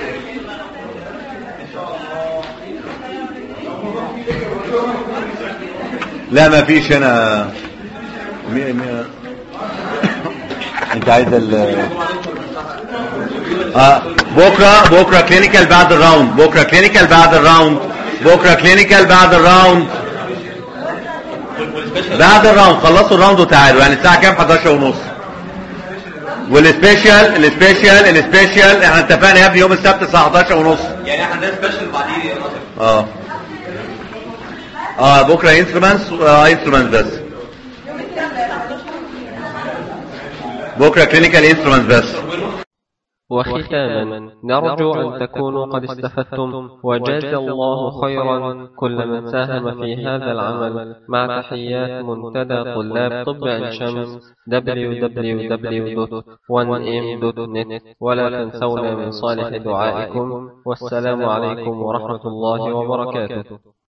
B: لا ما فيش هنا مي... مي... انت عايز ال آه بكره بكره كلينيكال بعد الراوند بكره كلينيكال بعد الراوند بكره كلينيكال بعد الراوند بعد الراوند خلصوا الراوند وتعالوا يعني الساعه كام 11 ونص والسبيشال السبيشال السبيشال احنا اتفقنا يا ابني يوم السبت الساعه 11 ونص
E: يعني احنا عندنا سبيشال بعديه يا ناصر
B: اه اه بكره انسترومنتس اه انسترومنتس بس بكره كلينيكال انسترومنتس بس
A: وختاما نرجو أن تكونوا قد استفدتم وجاز الله خيرا كل من ساهم في هذا العمل مع تحيات منتدى طلاب طب عين شمس www.1m.net ولا تنسونا من صالح دعائكم والسلام عليكم ورحمة الله وبركاته